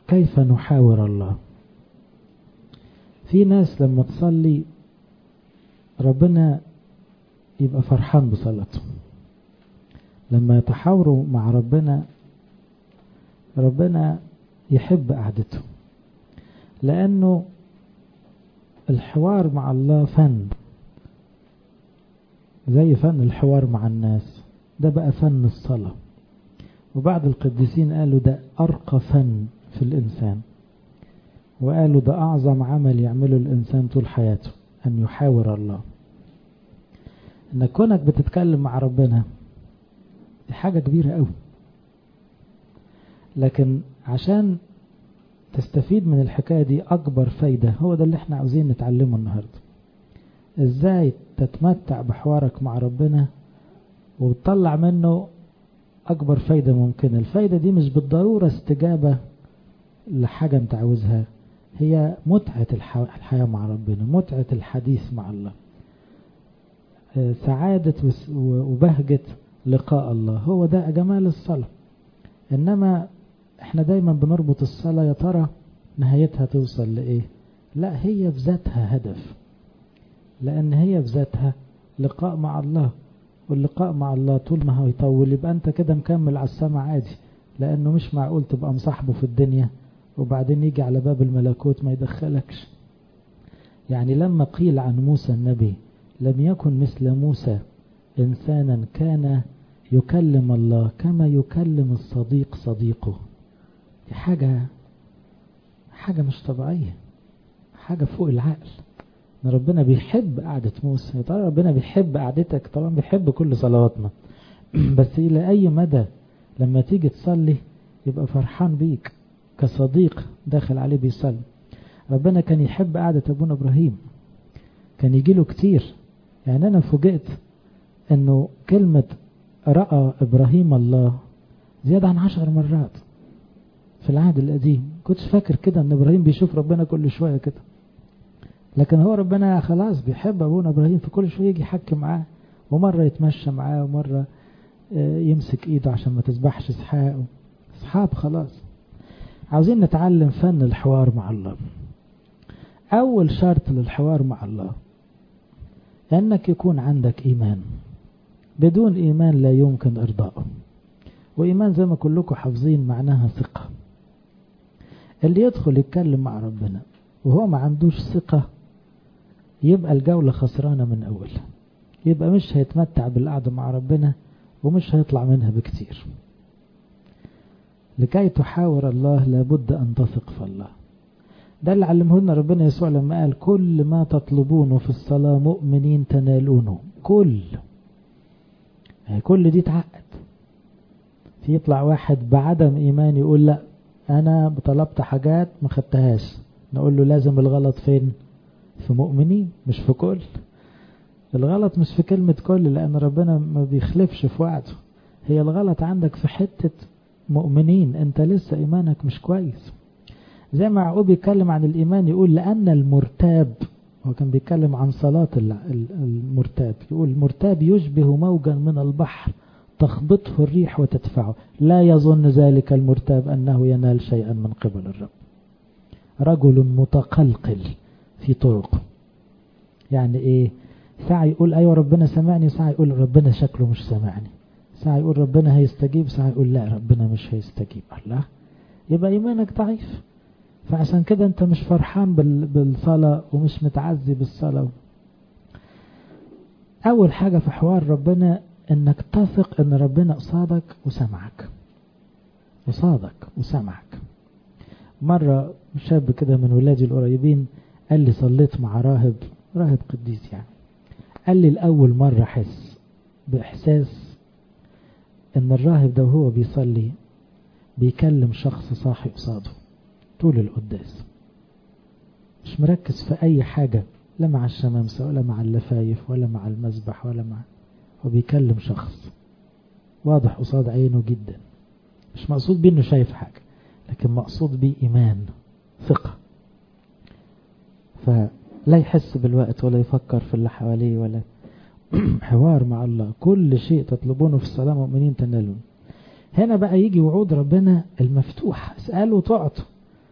كيف نحاور الله في ناس لما تصلي ربنا يبقى فرحان بصلاته لما يتحاوروا مع ربنا ربنا يحب قعدته لأنه الحوار مع الله فن زي فن الحوار مع الناس ده بقى فن الصلاة وبعض القديسين قالوا ده أرقى فن في الإنسان وقالوا ده أعظم عمل يعمله الإنسان طول حياته أن يحاور الله إن كونك بتتكلم مع ربنا دي حاجة كبيرة قوي لكن عشان تستفيد من الحكاية دي أكبر فايدة هو ده اللي احنا عاوزين نتعلمه النهاردة ازاي تتمتع بحوارك مع ربنا وتطلع منه أكبر فايدة ممكنة الفايدة دي مش بالضرورة استجابة لحاجة انت عاوزها هي متعة الحياة مع ربنا متعة الحديث مع الله سعادة وبهجة لقاء الله هو ده جمال الصلاة إنما احنا دايما بنربط الصلاة يا ترى نهايتها توصل لإيه لا هي في ذاتها هدف لأن هي في ذاتها لقاء مع الله واللقاء مع الله طول ما هو يطول يبقى أنت كده مكمل على السماء عادي لأنه مش معقول تبقى مصاحبه في الدنيا وبعدين يجي على باب الملكوت ما يدخلكش يعني لما قيل عن موسى النبي لم يكن مثل موسى إنسانا كان يكلم الله كما يكلم الصديق صديقه دي حاجة حاجة مش طبيعية حاجة فوق العقل ان ربنا بيحب قعدة موسى طبعا ربنا بيحب قعدتك طبعا بيحب كل صلواتنا بس إلى أي مدى لما تيجي تصلي يبقى فرحان بيك كصديق داخل عليه بيصلي ربنا كان يحب قعدة أبونا إبراهيم كان يجي له كتير يعني أنا فوجئت أنه كلمة رأى إبراهيم الله زيادة عن عشر مرات في العهد القديم كنتش فاكر كده أن إبراهيم بيشوف ربنا كل شوية كده لكن هو ربنا خلاص بيحب أبونا إبراهيم في كل شوية يجي يحكي معاه ومرة يتمشى معاه ومرة يمسك إيده عشان ما تسبحش اسحاق أصحاب خلاص عاوزين نتعلم فن الحوار مع الله أول شرط للحوار مع الله أنك يكون عندك إيمان بدون إيمان لا يمكن إرضائه وإيمان زي ما كلكم حافظين معناها ثقة اللي يدخل يتكلم مع ربنا وهو ما عندوش ثقة يبقى الجولة خسرانة من أولها يبقى مش هيتمتع بالقعدة مع ربنا ومش هيطلع منها بكتير لكي تحاور الله لابد أن تثق في الله ده اللي علمه لنا ربنا يسوع لما قال كل ما تطلبونه في الصلاة مؤمنين تنالونه كل كل دي تعقد في يطلع واحد بعدم إيمان يقول لا أنا طلبت حاجات ما خدتهاش نقول له لازم الغلط فين في مؤمنين مش في كل الغلط مش في كلمة كل لأن ربنا ما بيخلفش في وعده هي الغلط عندك في حتة مؤمنين انت لسه ايمانك مش كويس زي ما يعقوب بيتكلم عن الايمان يقول لان المرتاب هو كان بيتكلم عن صلاة المرتاب يقول المرتاب يشبه موجا من البحر تخبطه الريح وتدفعه لا يظن ذلك المرتاب أنه ينال شيئا من قبل الرب رجل متقلقل في طرقه يعني ايه ساعة يقول ايوه ربنا سمعني ساعة يقول ربنا شكله مش سمعني ساعة يقول ربنا هيستجيب ساعة يقول لا ربنا مش هيستجيب الله يبقى إيمانك ضعيف فعشان كده أنت مش فرحان بالصلاة ومش متعزي بالصلاة أول حاجة في حوار ربنا أنك تثق أن ربنا قصادك وسمعك قصادك وسمعك مرة شاب كده من ولادي القريبين قال لي صليت مع راهب راهب قديس يعني قال لي الأول مرة حس بإحساس ان الراهب ده وهو بيصلي بيكلم شخص صاحي قصاده طول القداس مش مركز في اي حاجة لا مع الشمامسة ولا مع اللفايف ولا مع المسبح ولا مع هو بيكلم شخص واضح قصاد عينه جدا مش مقصود بيه انه شايف حاجة لكن مقصود بيه ايمان ثقة فلا يحس بالوقت ولا يفكر في اللي حواليه ولا حوار مع الله كل شيء تطلبونه في الصلاة مؤمنين تنالون هنا بقى يجي وعود ربنا المفتوح اسألوا تعطوا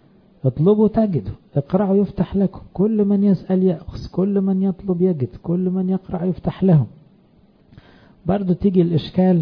اطلبوا تجدوا اقرعوا يفتح لكم كل من يسأل يأخذ كل من يطلب يجد كل من يقرع يفتح لهم برضو تيجي الإشكال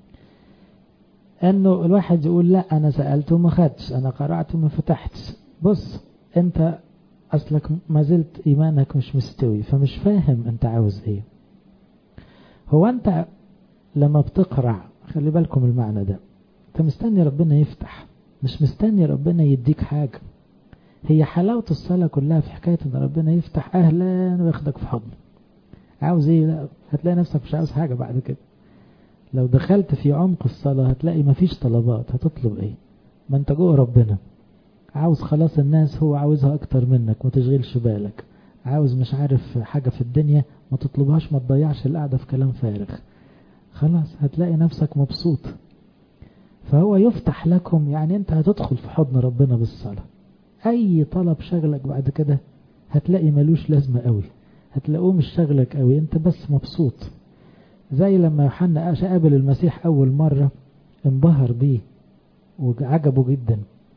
أنه الواحد يقول لا أنا سألت وما خدش أنا قرأت وما فتحتش بص أنت أصلك ما زلت إيمانك مش مستوي فمش فاهم أنت عاوز إيه هو أنت لما بتقرع خلي بالكم المعنى ده أنت مستني ربنا يفتح مش مستني ربنا يديك حاجة هي حلاوة الصلاة كلها في حكاية ان ربنا يفتح اهلا وياخدك في حضنه عاوز ايه لا هتلاقي نفسك مش عاوز حاجة بعد كده لو دخلت في عمق الصلاة هتلاقي مفيش طلبات هتطلب ايه ما انت جوه ربنا عاوز خلاص الناس هو عاوزها اكتر منك ما تشغلش بالك عاوز مش عارف حاجة في الدنيا ما تطلبهاش ما تضيعش القعدة في كلام فارغ خلاص هتلاقي نفسك مبسوط فهو يفتح لكم يعني انت هتدخل في حضن ربنا بالصلاة اي طلب شغلك بعد كده هتلاقي ملوش لازمة قوي هتلاقوه مش شغلك قوي انت بس مبسوط زي لما يوحنا قابل المسيح اول مرة انبهر بيه وعجبه جدا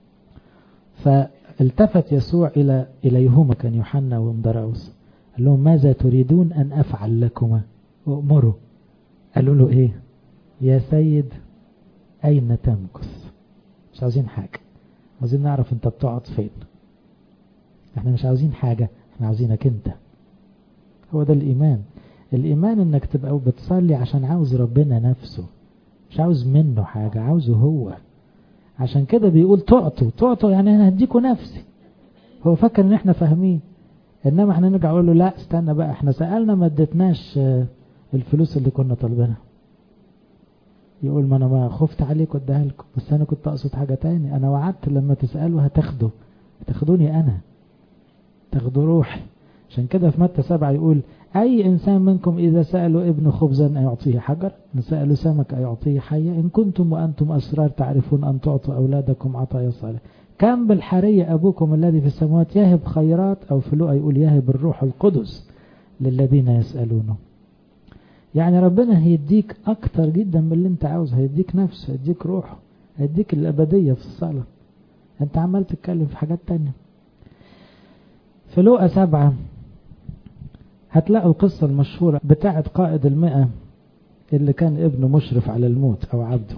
فالتفت يسوع الى اليهما كان يوحنا ومدراوس قال لهم ماذا تريدون ان افعل لكما وامروا قالوا له ايه يا سيد أين تمكث مش عاوزين حاجة عاوزين نعرف انت بتقعد فين احنا مش عاوزين حاجة احنا عاوزينك انت هو ده الإيمان الإيمان انك تبقى بتصلي عشان عاوز ربنا نفسه مش عاوز منه حاجة عاوزه هو عشان كده بيقول تعطوا تعطوا يعني انا هديكوا نفسي هو فاكر ان احنا فاهمين انما احنا نرجع نقول له لا استنى بقى احنا سألنا ما اديتناش الفلوس اللي كنا طالبينها يقول ما انا ما خفت عليك واديها لكم بس انا كنت اقصد حاجة تاني انا وعدت لما تسألوا هتاخدوا هتاخدوني انا تاخدوا روحي عشان كده في متى سبعة يقول اي انسان منكم اذا سألوا ابن خبزا يعطيه حجر ان سألوا سمك يعطيه حية ان كنتم وانتم اسرار تعرفون ان تعطوا اولادكم عطايا صالح كم بالحرية ابوكم الذي في السماوات يهب خيرات او في لقا يقول يهب الروح القدس للذين يسألونه يعني ربنا هيديك اكتر جدا من اللي انت عاوز هيديك نفسه هيديك روحه هيديك الابدية في الصلاة انت عمال تتكلم في حاجات تانية في لوقا سبعة هتلاقوا القصة المشهورة بتاعة قائد المئة اللي كان ابنه مشرف على الموت او عبده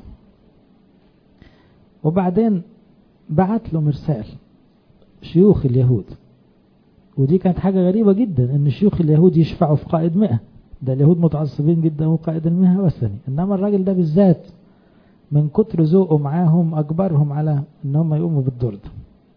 وبعدين بعت له مرسال شيوخ اليهود ودي كانت حاجة غريبة جدا ان شيوخ اليهود يشفعوا في قائد مئة ده اليهود متعصبين جدا وقائد المئة وثني انما الراجل ده بالذات من كتر ذوقه معاهم اجبرهم على ان هم يقوموا بالدور ده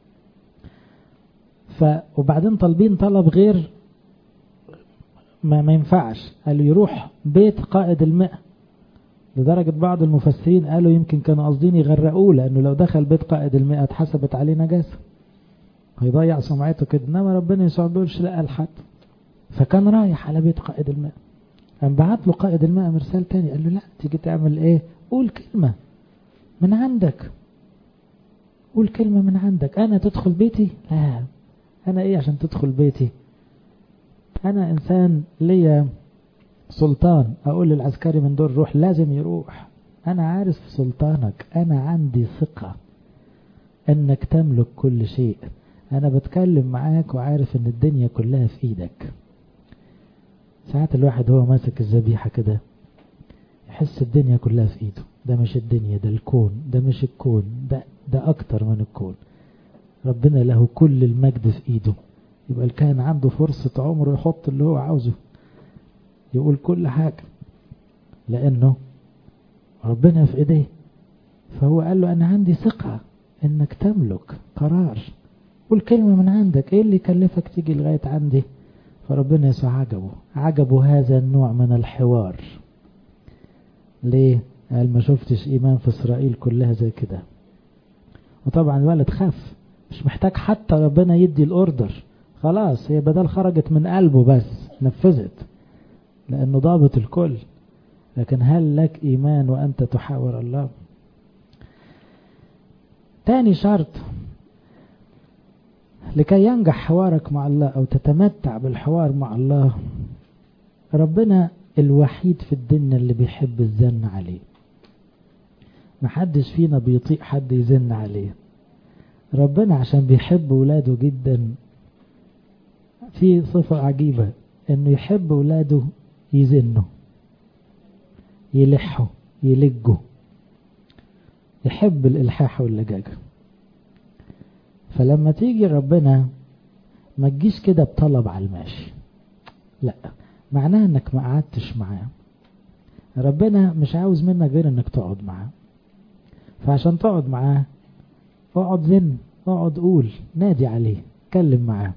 ف وبعدين طالبين طلب غير ما, ما ينفعش قالوا يروح بيت قائد المئة لدرجة بعض المفسرين قالوا يمكن كانوا قاصدين يغرقوه لانه لو دخل بيت قائد المئة اتحسبت عليه نجاسة هيضيع سمعته كده انما ربنا يسوع بيقولش لا لحد فكان رايح على بيت قائد الماء قام بعت له قائد الماء مرسال تاني قال له لا تيجي تعمل ايه قول كلمة من عندك قول كلمة من عندك انا تدخل بيتي لا انا ايه عشان تدخل بيتي انا انسان ليا سلطان اقول للعسكري من دول روح لازم يروح انا عارف سلطانك انا عندي ثقة انك تملك كل شيء انا بتكلم معاك وعارف ان الدنيا كلها في ايدك ساعات الواحد هو ماسك الذبيحة كده يحس الدنيا كلها في ايده ده مش الدنيا ده الكون ده مش الكون ده ده اكتر من الكون ربنا له كل المجد في ايده يبقى الكاهن عنده فرصة عمره يحط اللي هو عاوزه يقول كل حاجة لانه ربنا في ايديه فهو قال له انا عندي ثقة انك تملك قرار قول كلمة من عندك ايه اللي يكلفك تيجي لغاية عندي فربنا يسوع عجبه عجبه هذا النوع من الحوار ليه قال ما شفتش ايمان في اسرائيل كلها زي كده وطبعا الولد خاف مش محتاج حتى ربنا يدي الاوردر خلاص هي بدل خرجت من قلبه بس نفذت لانه ضابط الكل لكن هل لك ايمان وانت تحاور الله تاني شرط لكي ينجح حوارك مع الله او تتمتع بالحوار مع الله ربنا الوحيد في الدنيا اللي بيحب الزن عليه محدش فينا بيطيق حد يزن عليه ربنا عشان بيحب ولاده جدا في صفة عجيبة انه يحب ولاده يزنوا يلحوا يلجوا يحب الالحاح واللجاجة فلما تيجي ربنا ما تجيش كده بطلب على الماشي لا معناها انك ما قعدتش معاه ربنا مش عاوز منك غير انك تقعد معاه فعشان تقعد معاه اقعد زن اقعد قول نادي عليه اتكلم معاه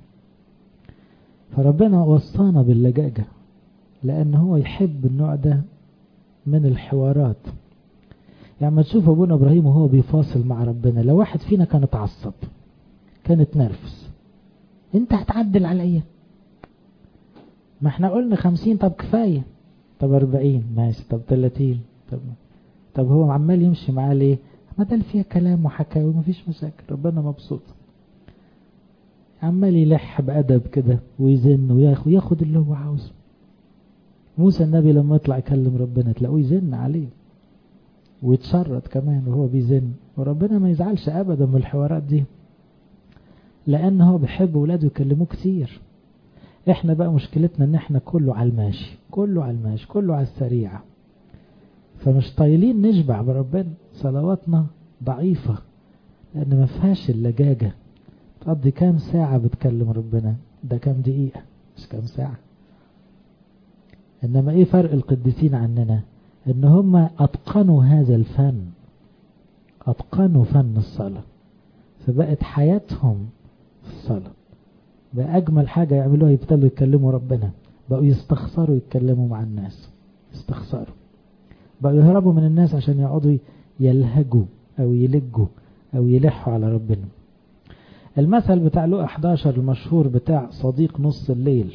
فربنا وصانا باللجاجة لأن هو يحب النوع ده من الحوارات يعني ما تشوف أبونا إبراهيم وهو بيفاصل مع ربنا لو واحد فينا كان اتعصب كانت نرفز انت هتعدل عليا ما احنا قلنا خمسين طب كفاية طب أربعين ماشي طب تلاتين طب طب هو عمال يمشي معاه ليه ما ده فيها كلام وحكاوي ومفيش مشاكل ربنا مبسوط عمال يلح بأدب كده ويزن وياخد اللي هو عاوزه موسى النبي لما يطلع يكلم ربنا تلاقوه يزن عليه ويتشرط كمان وهو بيزن وربنا ما يزعلش أبدا من الحوارات دي لأن هو بيحب ولاده يكلموه كتير احنا بقى مشكلتنا ان احنا كله على الماشي كله على الماشي كله على السريع فمش طايلين نشبع بربنا صلواتنا ضعيفة لأن ما فيهاش اللجاجة تقضي كام ساعة بتكلم ربنا ده كام دقيقة مش كام ساعة إنما إيه فرق القديسين عننا إن هم أتقنوا هذا الفن أتقنوا فن الصلاة فبقت حياتهم في الصلاة بقى أجمل حاجة يعملوها يبتدوا يتكلموا ربنا بقوا يستخسروا يتكلموا مع الناس يستخسروا بقوا يهربوا من الناس عشان يقعدوا يلهجوا أو يلجوا أو يلحوا على ربنا المثل بتاع لقى 11 المشهور بتاع صديق نص الليل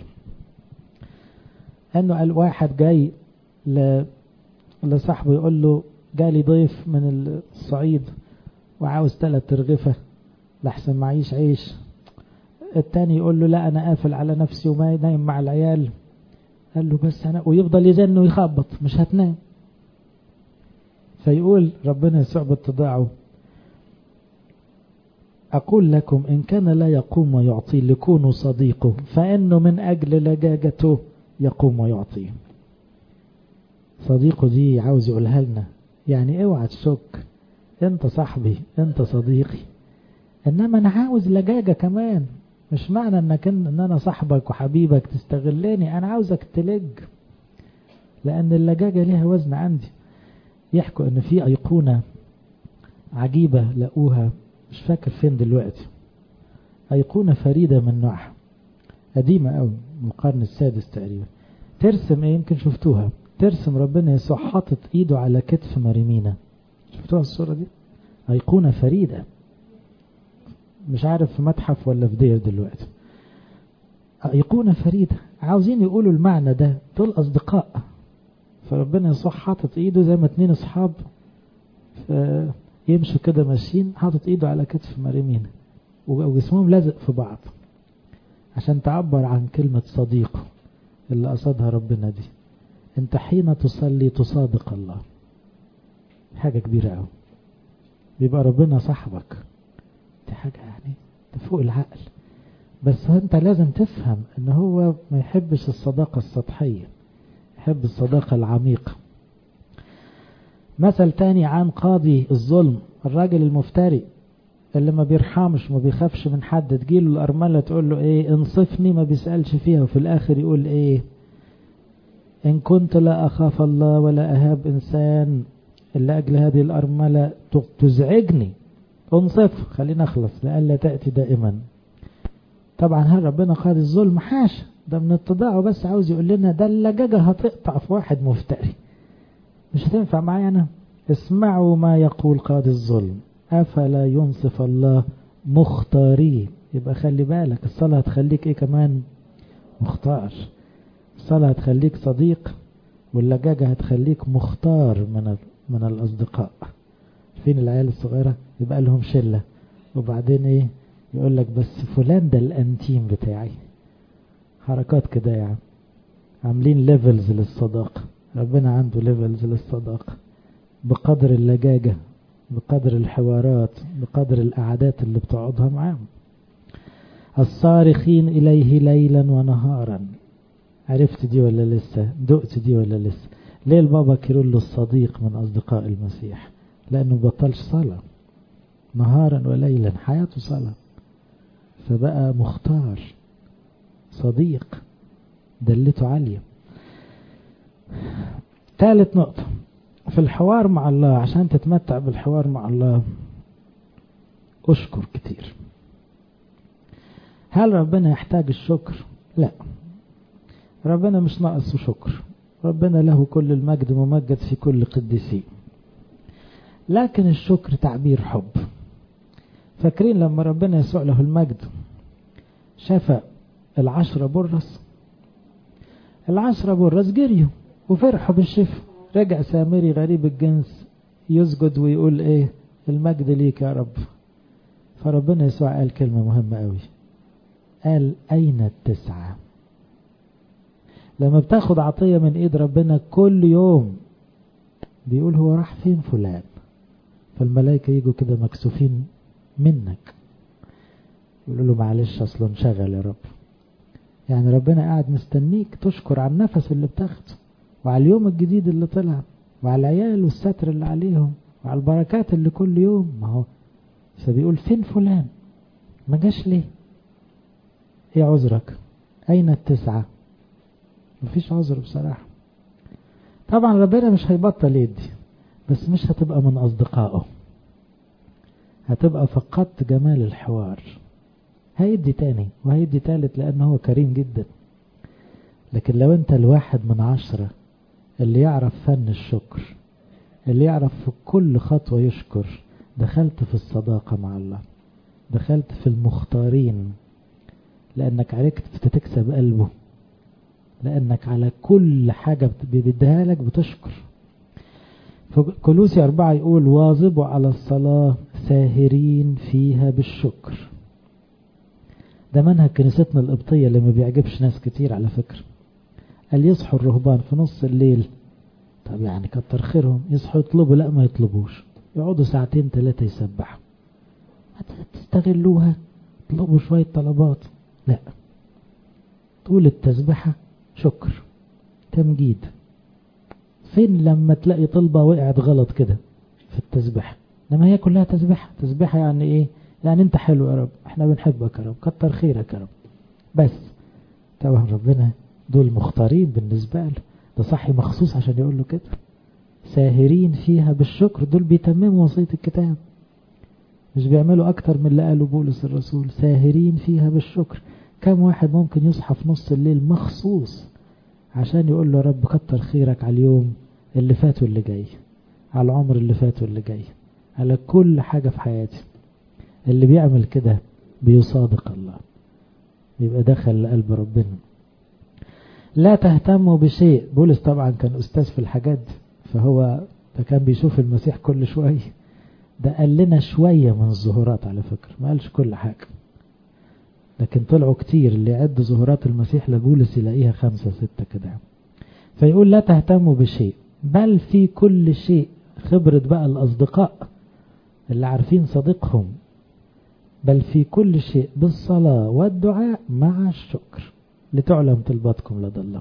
انه قال واحد جاي ل... لصاحبه يقول له جالي ضيف من الصعيد وعاوز ثلاث ترغفة لحسن معيش عيش التاني يقول له لا انا قافل على نفسي وما نايم مع العيال قال له بس انا ويفضل يزن ويخبط مش هتنام فيقول ربنا يسوع باتضاعه أقول لكم إن كان لا يقوم ويعطي لكونوا صديقه فإنه من أجل لجاجته يقوم ويعطي صديقه دي عاوز يقولها لنا يعني اوعى تشك انت صاحبي انت صديقي انما انا عاوز لجاجة كمان مش معنى انك ان انا صاحبك وحبيبك تستغلني انا عاوزك تلج لان اللجاجة ليها وزن عندي يحكوا ان في ايقونة عجيبة لقوها مش فاكر فين دلوقتي أيقونة فريدة من نوعها قديمة قوي من القرن السادس تقريبا ترسم ايه يمكن شفتوها ترسم ربنا يسوع حاطط ايده على كتف مريمينا شفتوها الصورة دي أيقونة فريدة مش عارف في متحف ولا في دير دلوقتي أيقونة فريدة عاوزين يقولوا المعنى ده دول أصدقاء فربنا يسوع حاطط ايده زي ما اتنين اصحاب يمشوا كده ماشيين حاطط ايده على كتف مريمينا وجسمهم لازق في بعض عشان تعبر عن كلمة صديق اللي قصدها ربنا دي انت حين تصلي تصادق الله حاجة كبيرة قوي بيبقى ربنا صاحبك دي حاجة يعني فوق العقل بس انت لازم تفهم ان هو ما يحبش الصداقة السطحية يحب الصداقة العميقة مثل تاني عن قاضي الظلم الراجل المفتري اللي ما بيرحمش وما بيخافش من حد تجيله الأرملة تقول له ايه انصفني ما بيسألش فيها وفي الآخر يقول ايه إن كنت لا أخاف الله ولا أهاب إنسان إلا أجل هذه الأرملة تزعجني انصف خلينا نخلص لألا تأتي دائما طبعا هل ربنا قاضي الظلم حاشا ده من اتضاعه بس عاوز يقول لنا ده اللجاجة هتقطع في واحد مفتري مش هتنفع معايا أنا اسمعوا ما يقول قاضي الظلم أفلا ينصف الله مختارين يبقى خلي بالك الصلاة هتخليك ايه كمان مختار الصلاة هتخليك صديق واللجاجة هتخليك مختار من من الأصدقاء فين العيال الصغيرة يبقى لهم شلة وبعدين ايه يقول لك بس فلان ده الانتيم بتاعي حركات كده يعني عاملين ليفلز للصداقة ربنا عنده ليفلز للصداقة بقدر اللجاجة بقدر الحوارات بقدر القعدات اللي بتقعدها معاهم الصارخين إليه ليلا ونهارا عرفت دي ولا لسه دقت دي ولا لسه ليه البابا كيرلو الصديق من أصدقاء المسيح لأنه بطلش صلاة نهارا وليلا حياته صلاة فبقى مختار صديق دلته عالية ثالث نقطة في الحوار مع الله عشان تتمتع بالحوار مع الله اشكر كتير هل ربنا يحتاج الشكر لا ربنا مش ناقص شكر ربنا له كل المجد ممجد في كل قديسين لكن الشكر تعبير حب فاكرين لما ربنا يسوع له المجد شفى العشرة برص العشرة برص جريوا وفرحوا بالشفاء رجع سامري غريب الجنس يسجد ويقول ايه المجد ليك يا رب فربنا يسوع قال كلمة مهمة قوي قال أين التسعة لما بتاخد عطية من ايد ربنا كل يوم بيقول هو راح فين فلان فالملائكة يجوا كده مكسوفين منك يقولوا له معلش اصله انشغل يا رب يعني ربنا قاعد مستنيك تشكر على النفس اللي بتاخده وعلى اليوم الجديد اللي طلع وعلى العيال والستر اللي عليهم وعلى البركات اللي كل يوم ما هو فبيقول فين فلان ما جاش ليه ايه عذرك اين التسعة مفيش عذر بصراحة طبعا ربنا مش هيبطل يدي بس مش هتبقى من اصدقائه هتبقى فقدت جمال الحوار هيدي تاني وهيدي تالت لانه هو كريم جدا لكن لو انت الواحد من عشرة اللي يعرف فن الشكر اللي يعرف في كل خطوة يشكر دخلت في الصداقة مع الله دخلت في المختارين لأنك عرفت تكسب قلبه لأنك على كل حاجة بيديها لك بتشكر كلوسي أربعة يقول واظبوا على الصلاة ساهرين فيها بالشكر ده منهج كنيستنا القبطية اللي ما بيعجبش ناس كتير على فكرة قال يصحوا الرهبان في نص الليل طب يعني كتر خيرهم يصحوا يطلبوا لا ما يطلبوش يقعدوا ساعتين ثلاثة يسبحوا تستغلوها اطلبوا شوية طلبات لا طول التسبحة شكر تمجيد فين لما تلاقي طلبة وقعت غلط كده في التسبحة لما هي كلها تسبحة تسبحة يعني ايه يعني انت حلو يا رب احنا بنحبك يا رب كتر خيرك يا رب بس طبعا ربنا دول مختارين بالنسبة له ده صحي مخصوص عشان يقول له كده ساهرين فيها بالشكر دول بيتمموا وصية الكتاب مش بيعملوا اكتر من اللي قاله بولس الرسول ساهرين فيها بالشكر كم واحد ممكن يصحى في نص الليل مخصوص عشان يقول له يا رب كتر خيرك على اليوم اللي فات واللي جاي على العمر اللي فات واللي جاي على كل حاجة في حياتي اللي بيعمل كده بيصادق الله بيبقى دخل لقلب ربنا لا تهتموا بشيء بولس طبعا كان أستاذ في الحاجات دي فهو ده كان بيشوف المسيح كل شوية ده قال لنا شوية من الظهورات على فكرة ما قالش كل حاجة لكن طلعوا كتير اللي يعد ظهورات المسيح لبولس يلاقيها خمسة ستة كده فيقول لا تهتموا بشيء بل في كل شيء خبرة بقى الأصدقاء اللي عارفين صديقهم بل في كل شيء بالصلاة والدعاء مع الشكر لتعلم طلباتكم لدى الله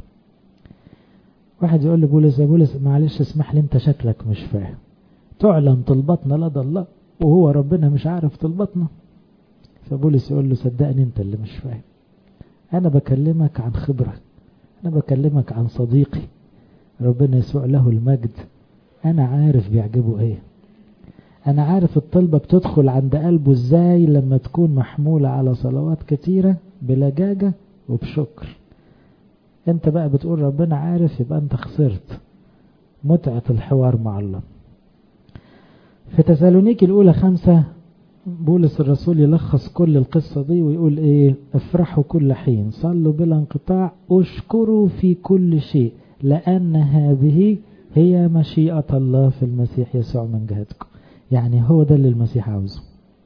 واحد يقول لبولس يا بولس معلش اسمح لي انت شكلك مش فاهم تعلم طلباتنا لدى الله وهو ربنا مش عارف طلباتنا فبولس يقول له صدقني انت اللي مش فاهم انا بكلمك عن خبرة انا بكلمك عن صديقي ربنا يسوع له المجد انا عارف بيعجبه ايه انا عارف الطلبة بتدخل عند قلبه ازاي لما تكون محمولة على صلوات كتيرة بلجاجة وبشكر انت بقى بتقول ربنا عارف يبقى انت خسرت متعة الحوار مع الله في تسالونيكي الاولى خمسة بولس الرسول يلخص كل القصة دي ويقول ايه افرحوا كل حين صلوا بلا انقطاع اشكروا في كل شيء لان هذه هي مشيئة الله في المسيح يسوع من جهتكم يعني هو ده اللي المسيح عاوزه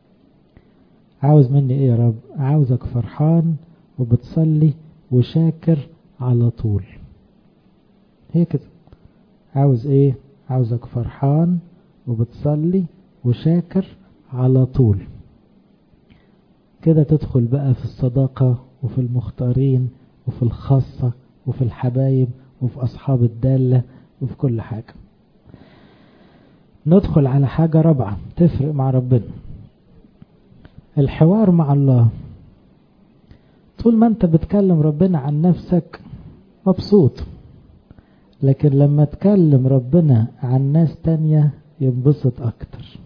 عاوز مني ايه يا رب عاوزك فرحان وبتصلي وشاكر على طول هي كده عاوز ايه عاوزك فرحان وبتصلي وشاكر على طول كده تدخل بقى في الصداقة وفي المختارين وفي الخاصة وفي الحبايب وفي أصحاب الدالة وفي كل حاجة ندخل على حاجة رابعة تفرق مع ربنا الحوار مع الله طول ما انت بتكلم ربنا عن نفسك مبسوط لكن لما تكلم ربنا عن ناس تانية ينبسط اكتر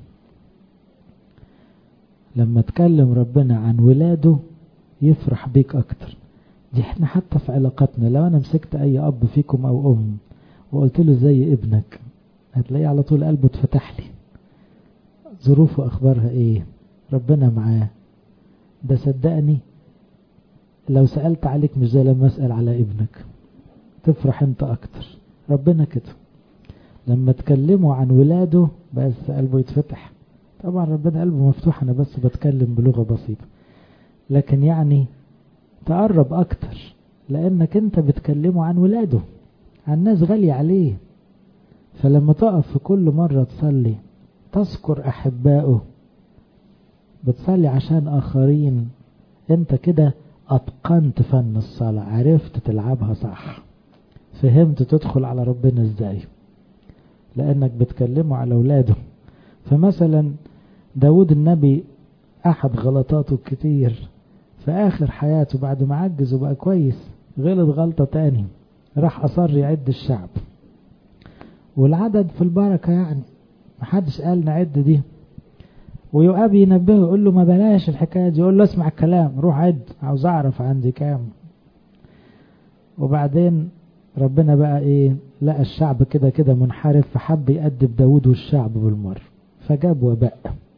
لما تكلم ربنا عن ولاده يفرح بيك اكتر دي احنا حتى في علاقاتنا لو انا مسكت اي اب فيكم او ام وقلت له زي ابنك هتلاقيه على طول قلبه اتفتح لي ظروفه اخبارها ايه ربنا معاه ده صدقني لو سألت عليك مش زي لما اسأل على ابنك تفرح انت اكتر ربنا كده لما تكلموا عن ولاده بس قلبه يتفتح طبعا ربنا قلبه مفتوح انا بس بتكلم بلغة بسيطة لكن يعني تقرب اكتر لانك انت بتكلمه عن ولاده عن ناس غالية عليه فلما تقف في كل مرة تصلي تذكر احبائه بتصلي عشان اخرين انت كده اتقنت فن الصلاة عرفت تلعبها صح فهمت تدخل على ربنا ازاي لانك بتكلمه على اولاده فمثلا داود النبي احد غلطاته الكتير في اخر حياته بعد ما عجز وبقى كويس غلط غلطة تاني راح اصر يعد الشعب والعدد في البركة يعني محدش قال نعد دي ويؤاب ينبهه يقول له ما بلاش الحكاية دي يقول له اسمع الكلام روح عد عاوز اعرف عندي كام وبعدين ربنا بقى ايه لقى الشعب كده كده منحرف فحب يأدب داود والشعب بالمر فجاب وباء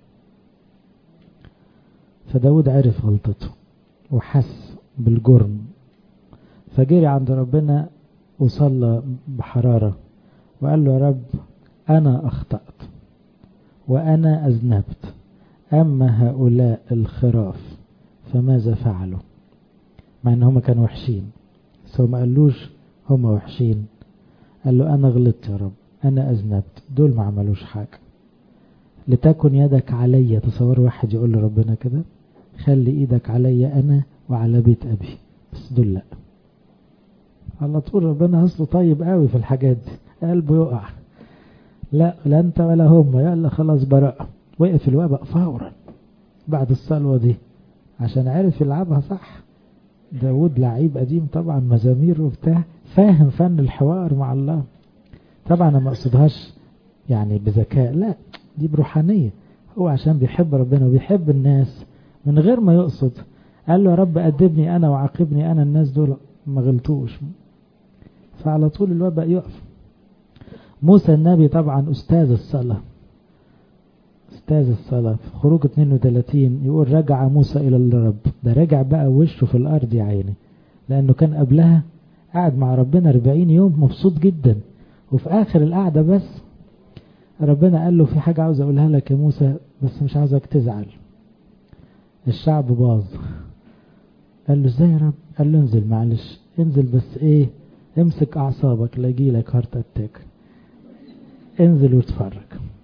فداود عرف غلطته وحس بالجرم فجري عند ربنا وصلى بحرارة وقال له يا رب أنا أخطأت وأنا أذنبت أما هؤلاء الخراف فماذا فعلوا مع أن هم كانوا وحشين بس هو ما قالوش هم وحشين قال له أنا غلطت يا رب أنا أذنبت دول ما عملوش حاجة لتكن يدك عليا تصور واحد يقول لربنا كده خلي ايدك عليا أنا وعلى بيت أبي بس دول لا على طول ربنا أصله طيب قوي في الحاجات دي قلبه يقع لا لا انت ولا هم يلا خلاص براءة وقف الوباء فورا بعد الصلوة دي عشان عرف يلعبها صح داود لعيب قديم طبعا مزامير وبتاع فاهم فن الحوار مع الله طبعا انا ما اقصدهاش يعني بذكاء لا دي بروحانية هو عشان بيحب ربنا وبيحب الناس من غير ما يقصد قال له يا رب أدبني أنا وعاقبني أنا الناس دول ما غلطوش فعلى طول الوباء يقف موسى النبي طبعا أستاذ الصلاة أستاذ الصلاة في خروج 32 يقول رجع موسى إلى الرب ده رجع بقى وشه في الأرض يا عيني لأنه كان قبلها قاعد مع ربنا 40 يوم مبسوط جدا وفي آخر القعدة بس ربنا قال له في حاجة عاوز أقولها لك يا موسى بس مش عاوزك تزعل الشعب باظ قال له ازاي يا رب قال له انزل معلش انزل بس ايه امسك اعصابك لا يجيلك هارت اتاك انزل واتفرج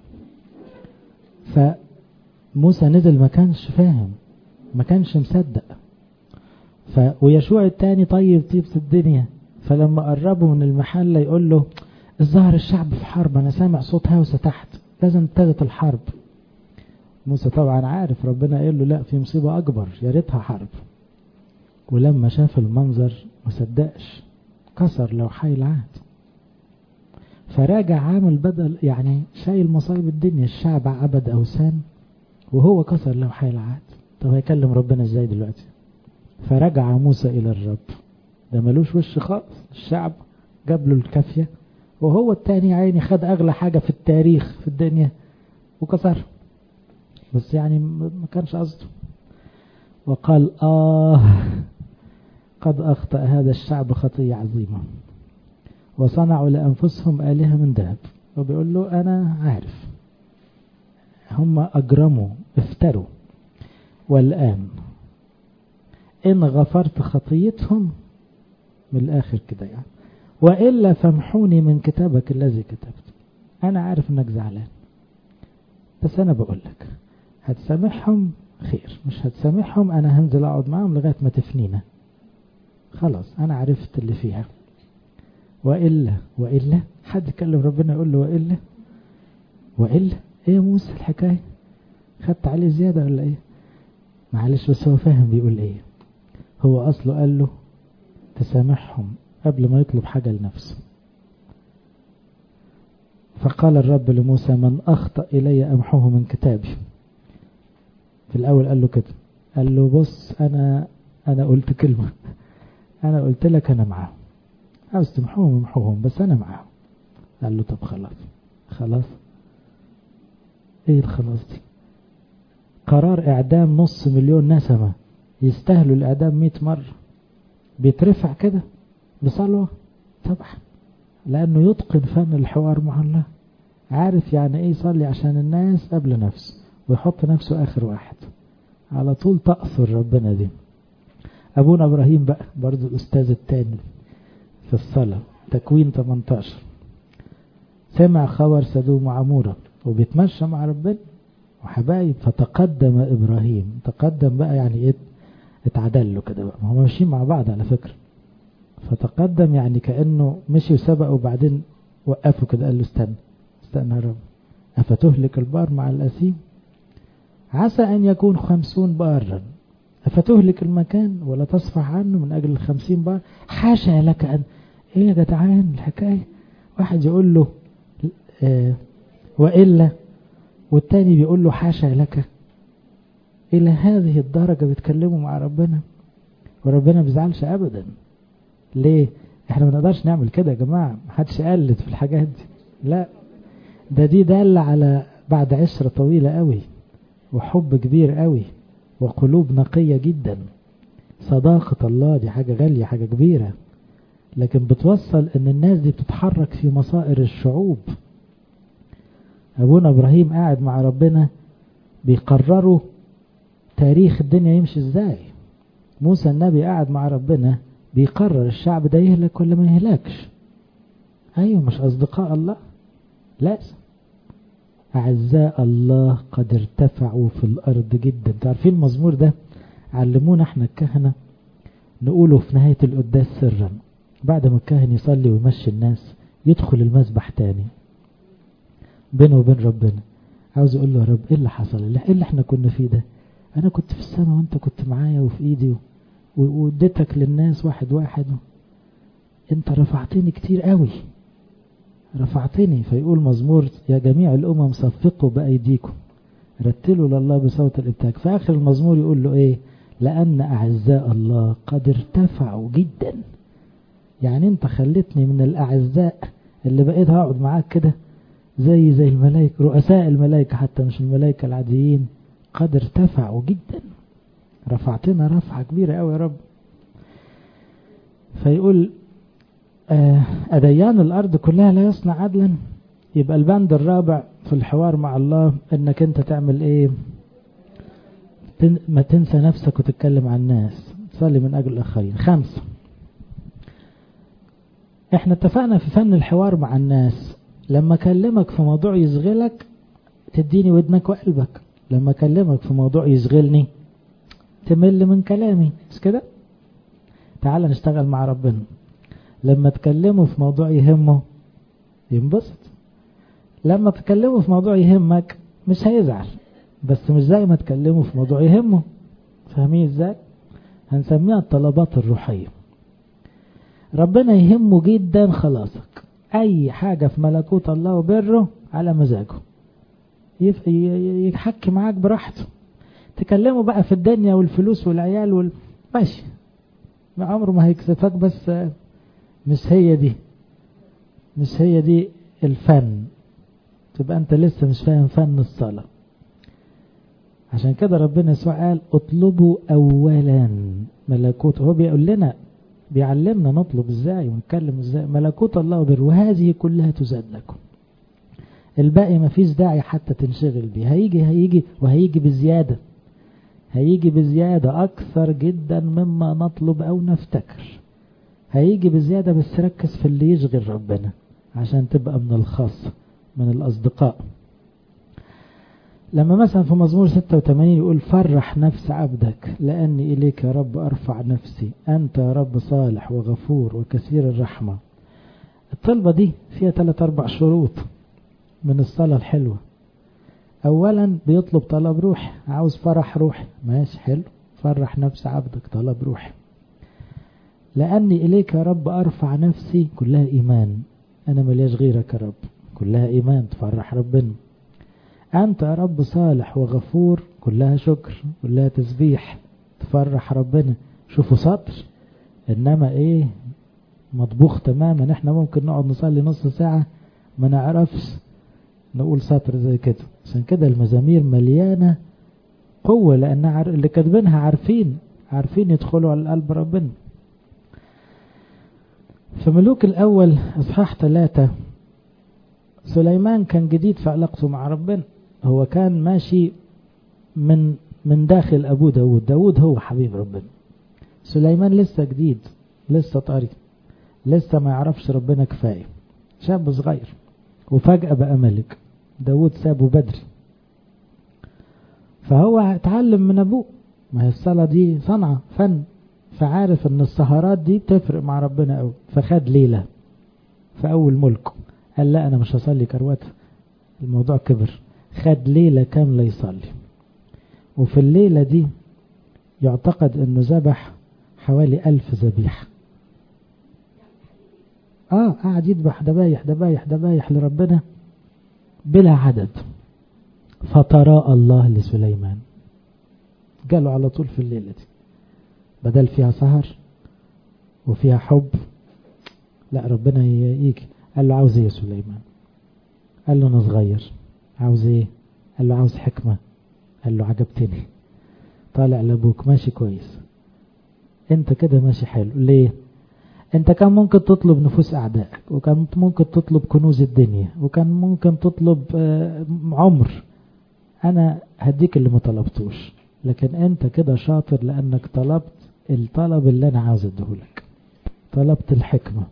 فموسى نزل ما كانش فاهم ما كانش مصدق ف ويشوع التاني طيب طيبس الدنيا فلما قربوا من المحل يقول له الظاهر الشعب في حرب انا سامع صوت هوسه تحت لازم ابتدت الحرب موسى طبعا عارف ربنا قال له لا في مصيبة أكبر يا ريتها حرب ولما شاف المنظر ما صدقش كسر لو حي العهد فراجع عامل بدل يعني شايل مصايب الدنيا الشعب عبد أوثان وهو كسر لو حي العهد طب هيكلم ربنا ازاي دلوقتي فرجع موسى إلى الرب ده ملوش وش خالص الشعب جاب له الكافية وهو التاني عيني خد أغلى حاجة في التاريخ في الدنيا وكسرها بس يعني ما كانش قصده وقال آه قد أخطأ هذا الشعب خطية عظيمة وصنعوا لأنفسهم آلهة من ذهب وبيقول له أنا عارف هم أجرموا افتروا والآن إن غفرت خطيتهم من الآخر كده يعني وإلا فامحوني من كتابك الذي كتبت أنا عارف إنك زعلان بس أنا بقول لك هتسامحهم خير مش هتسامحهم أنا هنزل أقعد معاهم لغاية ما تفنينا خلاص أنا عرفت اللي فيها وإلا وإلا حد يكلم ربنا يقول له وإلا وإلا إيه يا موسى الحكاية خدت عليه زيادة ولا إيه معلش بس هو فاهم بيقول إيه هو أصله قال له تسامحهم قبل ما يطلب حاجة لنفسه فقال الرب لموسى من أخطأ إلي أمحوه من كتابي في الأول قال له كده قال له بص أنا أنا قلت كلمة أنا قلت لك أنا معاهم عاوز تمحوهم امحوهم بس أنا معاهم قال له طب خلاص خلاص إيه الخلاص دي قرار إعدام نص مليون نسمة يستاهلوا الإعدام مئة مرة بيترفع كده بصلوة طبعا لأنه يتقن فن الحوار مع الله عارف يعني إيه يصلي عشان الناس قبل نفسه ويحط نفسه آخر واحد على طول تأثر ربنا دي أبونا إبراهيم بقى برضو الأستاذ التاني في الصلاة تكوين 18 سمع خبر سدوم وعمورة وبيتمشى مع ربنا وحبايب فتقدم إبراهيم تقدم بقى يعني إيه اتعدل له كده بقى ما هم ماشيين مع بعض على فكرة فتقدم يعني كأنه مشي وسبق وبعدين وقفوا كده قال له استنى استنى يا رب أفتهلك البار مع الأسيم عسى أن يكون خمسون بارا أفتهلك المكان ولا تصفح عنه من أجل الخمسين بار حاشا لك أن إيه يا جدعان الحكاية واحد يقول له آه وإلا والتاني بيقول له حاشا لك إلى هذه الدرجة بيتكلموا مع ربنا وربنا بيزعلش أبدا ليه احنا ما نقدرش نعمل كده يا جماعة محدش يقلد في الحاجات دي لا ده دي دالة على بعد عشرة طويلة قوي وحب كبير قوي وقلوب نقية جدا صداقة الله دي حاجة غالية حاجة كبيرة لكن بتوصل ان الناس دي بتتحرك في مصائر الشعوب ابونا ابراهيم قاعد مع ربنا بيقرروا تاريخ الدنيا يمشي ازاي موسى النبي قاعد مع ربنا بيقرر الشعب ده يهلك ولا ما يهلكش ايوه مش اصدقاء الله لازم أعزاء الله قد ارتفعوا في الأرض جدا تعرفين المزمور ده علمونا احنا الكهنة نقوله في نهاية القداس سرا بعد ما الكاهن يصلي ويمشي الناس يدخل المسبح تاني بينه وبين ربنا عاوز اقول له يا رب ايه اللي حصل ايه اللي احنا كنا فيه ده انا كنت في السماء وانت كنت معايا وفي ايدي واديتك للناس واحد واحد انت رفعتني كتير قوي رفعتني فيقول مزمور يا جميع الأمم صفقوا بأيديكم رتلوا لله بصوت الابتهاج في آخر المزمور يقول له إيه لأن أعزاء الله قد ارتفعوا جدا يعني أنت خلتني من الأعزاء اللي بقيت هقعد معاك كده زي زي الملائكة رؤساء الملائكة حتى مش الملائكة العاديين قد ارتفعوا جدا رفعتنا رفعة كبيرة قوي يا رب فيقول أديان الأرض كلها لا يصنع عدلا يبقى البند الرابع في الحوار مع الله انك انت تعمل ايه ما تنسى نفسك وتتكلم عن الناس تصلي من اجل الاخرين خمسة احنا اتفقنا في فن الحوار مع الناس لما اكلمك في موضوع يشغلك تديني ودنك وقلبك لما اكلمك في موضوع يشغلني تمل من كلامي مش كده تعال نشتغل مع ربنا لما تكلمه في موضوع يهمه ينبسط لما تكلمه في موضوع يهمك مش هيزعل بس مش زي ما تكلمه في موضوع يهمه فاهمين ازاي هنسميها الطلبات الروحية ربنا يهمه جدا خلاصك اي حاجة في ملكوت الله وبره على مزاجه يحكي معاك براحته تكلمه بقى في الدنيا والفلوس والعيال وال... ماشي عمره ما هيكسفك بس مش هي دي مش هي دي الفن تبقى انت لسه مش فاهم فن الصلاة عشان كده ربنا يسوع قال اطلبوا اولا ملكوت هو بيقول لنا بيعلمنا نطلب ازاي ونتكلم ازاي ملكوت الله وبر وهذه كلها تزاد لكم الباقي ما فيش داعي حتى تنشغل بيه هيجي هيجي وهيجي بزيادة هيجي بزيادة أكثر جدا مما نطلب أو نفتكر هيجي بزيادة بس ركز في اللي يشغل ربنا عشان تبقى من الخاص من الأصدقاء لما مثلا في مزمور 86 يقول فرح نفس عبدك لأني إليك يا رب أرفع نفسي أنت يا رب صالح وغفور وكثير الرحمة الطلبة دي فيها ثلاث أربع شروط من الصلاة الحلوة أولا بيطلب طلب روحي عاوز فرح روحي ماشي حلو فرح نفس عبدك طلب روحي لأني إليك يا رب أرفع نفسي كلها إيمان أنا ملياش غيرك يا رب كلها إيمان تفرح ربنا أنت يا رب صالح وغفور كلها شكر كلها تسبيح تفرح ربنا شوفوا سطر إنما إيه مطبوخ تماما إحنا ممكن نقعد نصلي نص ساعة ما نعرفش نقول سطر زي كده عشان كده المزامير مليانة قوة لأن اللي كاتبينها عارفين عارفين يدخلوا على قلب ربنا في ملوك الأول إصحاح ثلاثة سليمان كان جديد في علاقته مع ربنا هو كان ماشي من من داخل أبوه داود داود هو حبيب ربنا سليمان لسه جديد لسه طري لسه ما يعرفش ربنا كفاية شاب صغير وفجأة بقى ملك داود سابه بدري فهو اتعلم من أبوه ما هي الصلاة دي صنعة فن فعارف ان السهرات دي بتفرق مع ربنا قوي فخد ليلة في أول ملكه قال لا أنا مش هصلي كروات الموضوع كبر خد ليلة كاملة يصلي وفي الليلة دي يعتقد انه ذبح حوالي ألف ذبيحة اه قاعد يذبح دبايح دبايح دبايح لربنا بلا عدد فتراءى الله لسليمان قالوا على طول في الليلة دي بدل فيها سهر وفيها حب لا ربنا يجي قال له عاوز ايه يا سليمان قال له انا صغير عاوز ايه قال له عاوز حكمة قال له عجبتني طالع لابوك ماشي كويس انت كده ماشي حلو ليه انت كان ممكن تطلب نفوس اعدائك وكان ممكن تطلب كنوز الدنيا وكان ممكن تطلب عمر انا هديك اللي ما طلبتوش لكن انت كده شاطر لانك طلبت الطلب اللي انا عاوز اديهولك طلبت الحكمة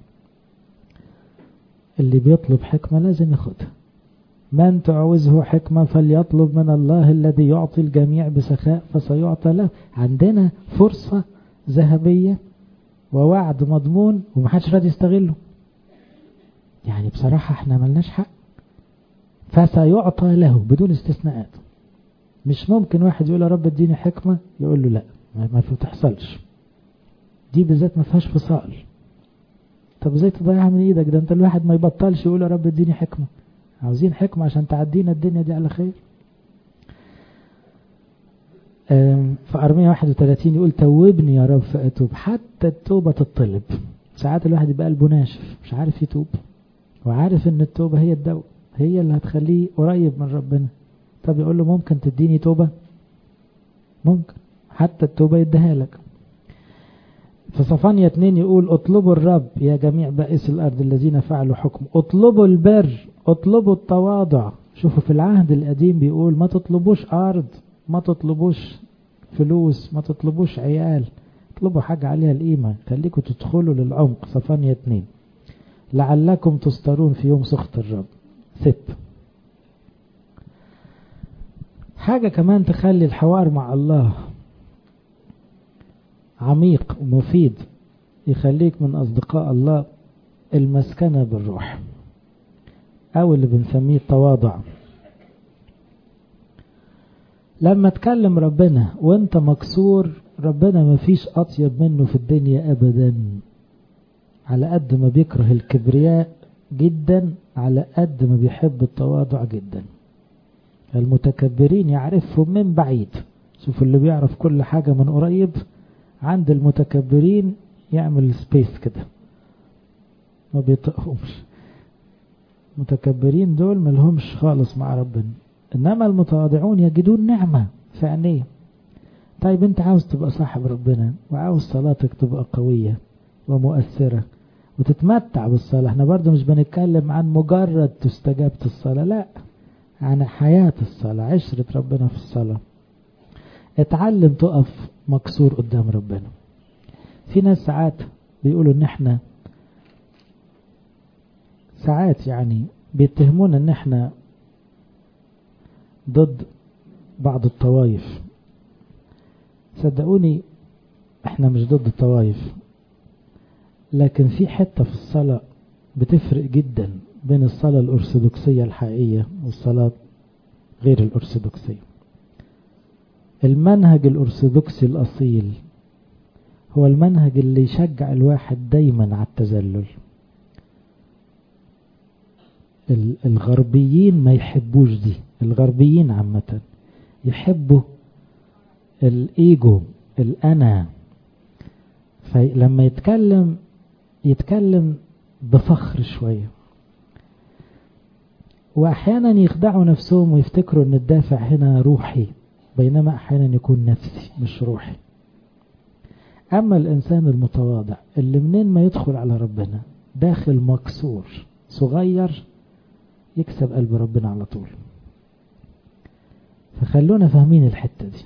اللي بيطلب حكمة لازم ياخدها من تعوزه حكمة فليطلب من الله الذي يعطي الجميع بسخاء فسيعطى له عندنا فرصة ذهبية ووعد مضمون ومحدش راضي يستغله يعني بصراحة احنا ملناش حق فسيعطى له بدون استثناءات مش ممكن واحد يقول يا رب اديني حكمة يقول له لا ما تحصلش دي بالذات ما فيهاش فصال طب ازاي تضيعها من ايدك ده انت الواحد ما يبطلش يقول يا رب اديني حكمة عاوزين حكمة عشان تعدينا الدنيا دي على خير في أرمية 31 يقول توبني يا رب فأتوب حتى التوبة تطلب ساعات الواحد يبقى قلبه ناشف مش عارف يتوب وعارف ان التوبة هي الدواء هي اللي هتخليه قريب من ربنا طب يقول له ممكن تديني توبة ممكن حتى التوبة يديها لك في صفانية 2 يقول اطلبوا الرب يا جميع بائس الأرض الذين فعلوا حكم اطلبوا البر اطلبوا التواضع شوفوا في العهد القديم بيقول ما تطلبوش أرض ما تطلبوش فلوس ما تطلبوش عيال اطلبوا حاجة عليها القيمة خليكم تدخلوا للعمق صفانية 2 لعلكم تسترون في يوم سخط الرب ست حاجة كمان تخلي الحوار مع الله عميق ومفيد يخليك من أصدقاء الله المسكنة بالروح أو اللي بنسميه التواضع لما تكلم ربنا وانت مكسور ربنا ما فيش أطيب منه في الدنيا أبدا على قد ما بيكره الكبرياء جدا على قد ما بيحب التواضع جدا المتكبرين يعرفهم من بعيد شوفوا اللي بيعرف كل حاجة من قريب عند المتكبرين يعمل سبيس كده ما بيطقهمش المتكبرين دول ملهمش خالص مع ربنا إنما المتواضعون يجدون نعمة في عينيه طيب انت عاوز تبقى صاحب ربنا وعاوز صلاتك تبقى قوية ومؤثرة وتتمتع بالصلاة احنا برضو مش بنتكلم عن مجرد تستجابة الصلاة لا عن حياة الصلاة عشرة ربنا في الصلاة اتعلم تقف مكسور قدام ربنا في ناس ساعات بيقولوا ان احنا ساعات يعني بيتهمونا ان احنا ضد بعض الطوائف صدقوني احنا مش ضد الطوائف لكن في حتة في الصلاة بتفرق جدا بين الصلاة الأرثوذكسية الحقيقية والصلاة غير الأرثوذكسية المنهج الأرثوذكسي الأصيل هو المنهج اللي يشجع الواحد دايما على التذلل الغربيين ما يحبوش دي الغربيين عامة يحبوا الايجو الانا فلما يتكلم يتكلم بفخر شوية واحيانا يخدعوا نفسهم ويفتكروا ان الدافع هنا روحي بينما احيانا يكون نفسي مش روحي اما الانسان المتواضع اللي منين ما يدخل على ربنا داخل مكسور صغير يكسب قلب ربنا على طول فخلونا فاهمين الحتة دي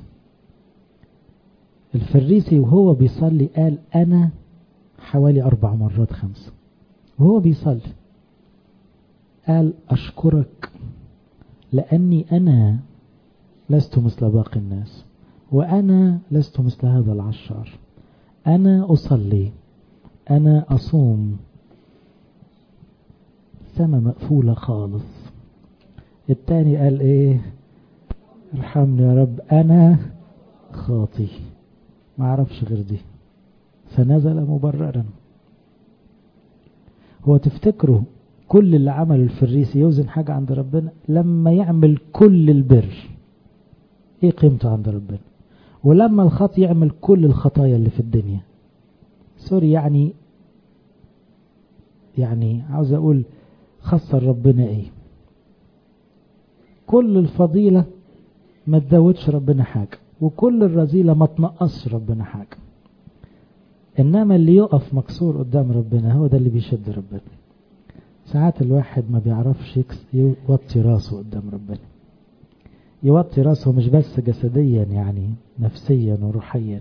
الفريسي وهو بيصلي قال أنا حوالي أربع مرات خمسة وهو بيصلي قال أشكرك لأني أنا لست مثل باقي الناس وأنا لست مثل هذا العشار أنا أصلي أنا أصوم سما مقفولة خالص التاني قال ايه ارحمني يا رب انا خاطي ما اعرفش غير دي فنزل مبررا هو تفتكروا كل اللي عمل الفريسي يوزن حاجة عند ربنا لما يعمل كل البر ايه قيمته عند ربنا ولما الخاطي يعمل كل الخطايا اللي في الدنيا سوري يعني يعني عاوز اقول خسر ربنا ايه كل الفضيلة ما تزودش ربنا حاجة وكل الرذيلة ما تنقصش ربنا حاجة انما اللي يقف مكسور قدام ربنا هو ده اللي بيشد ربنا ساعات الواحد ما بيعرفش يوطي راسه قدام ربنا يوطي راسه مش بس جسديا يعني نفسيا وروحيا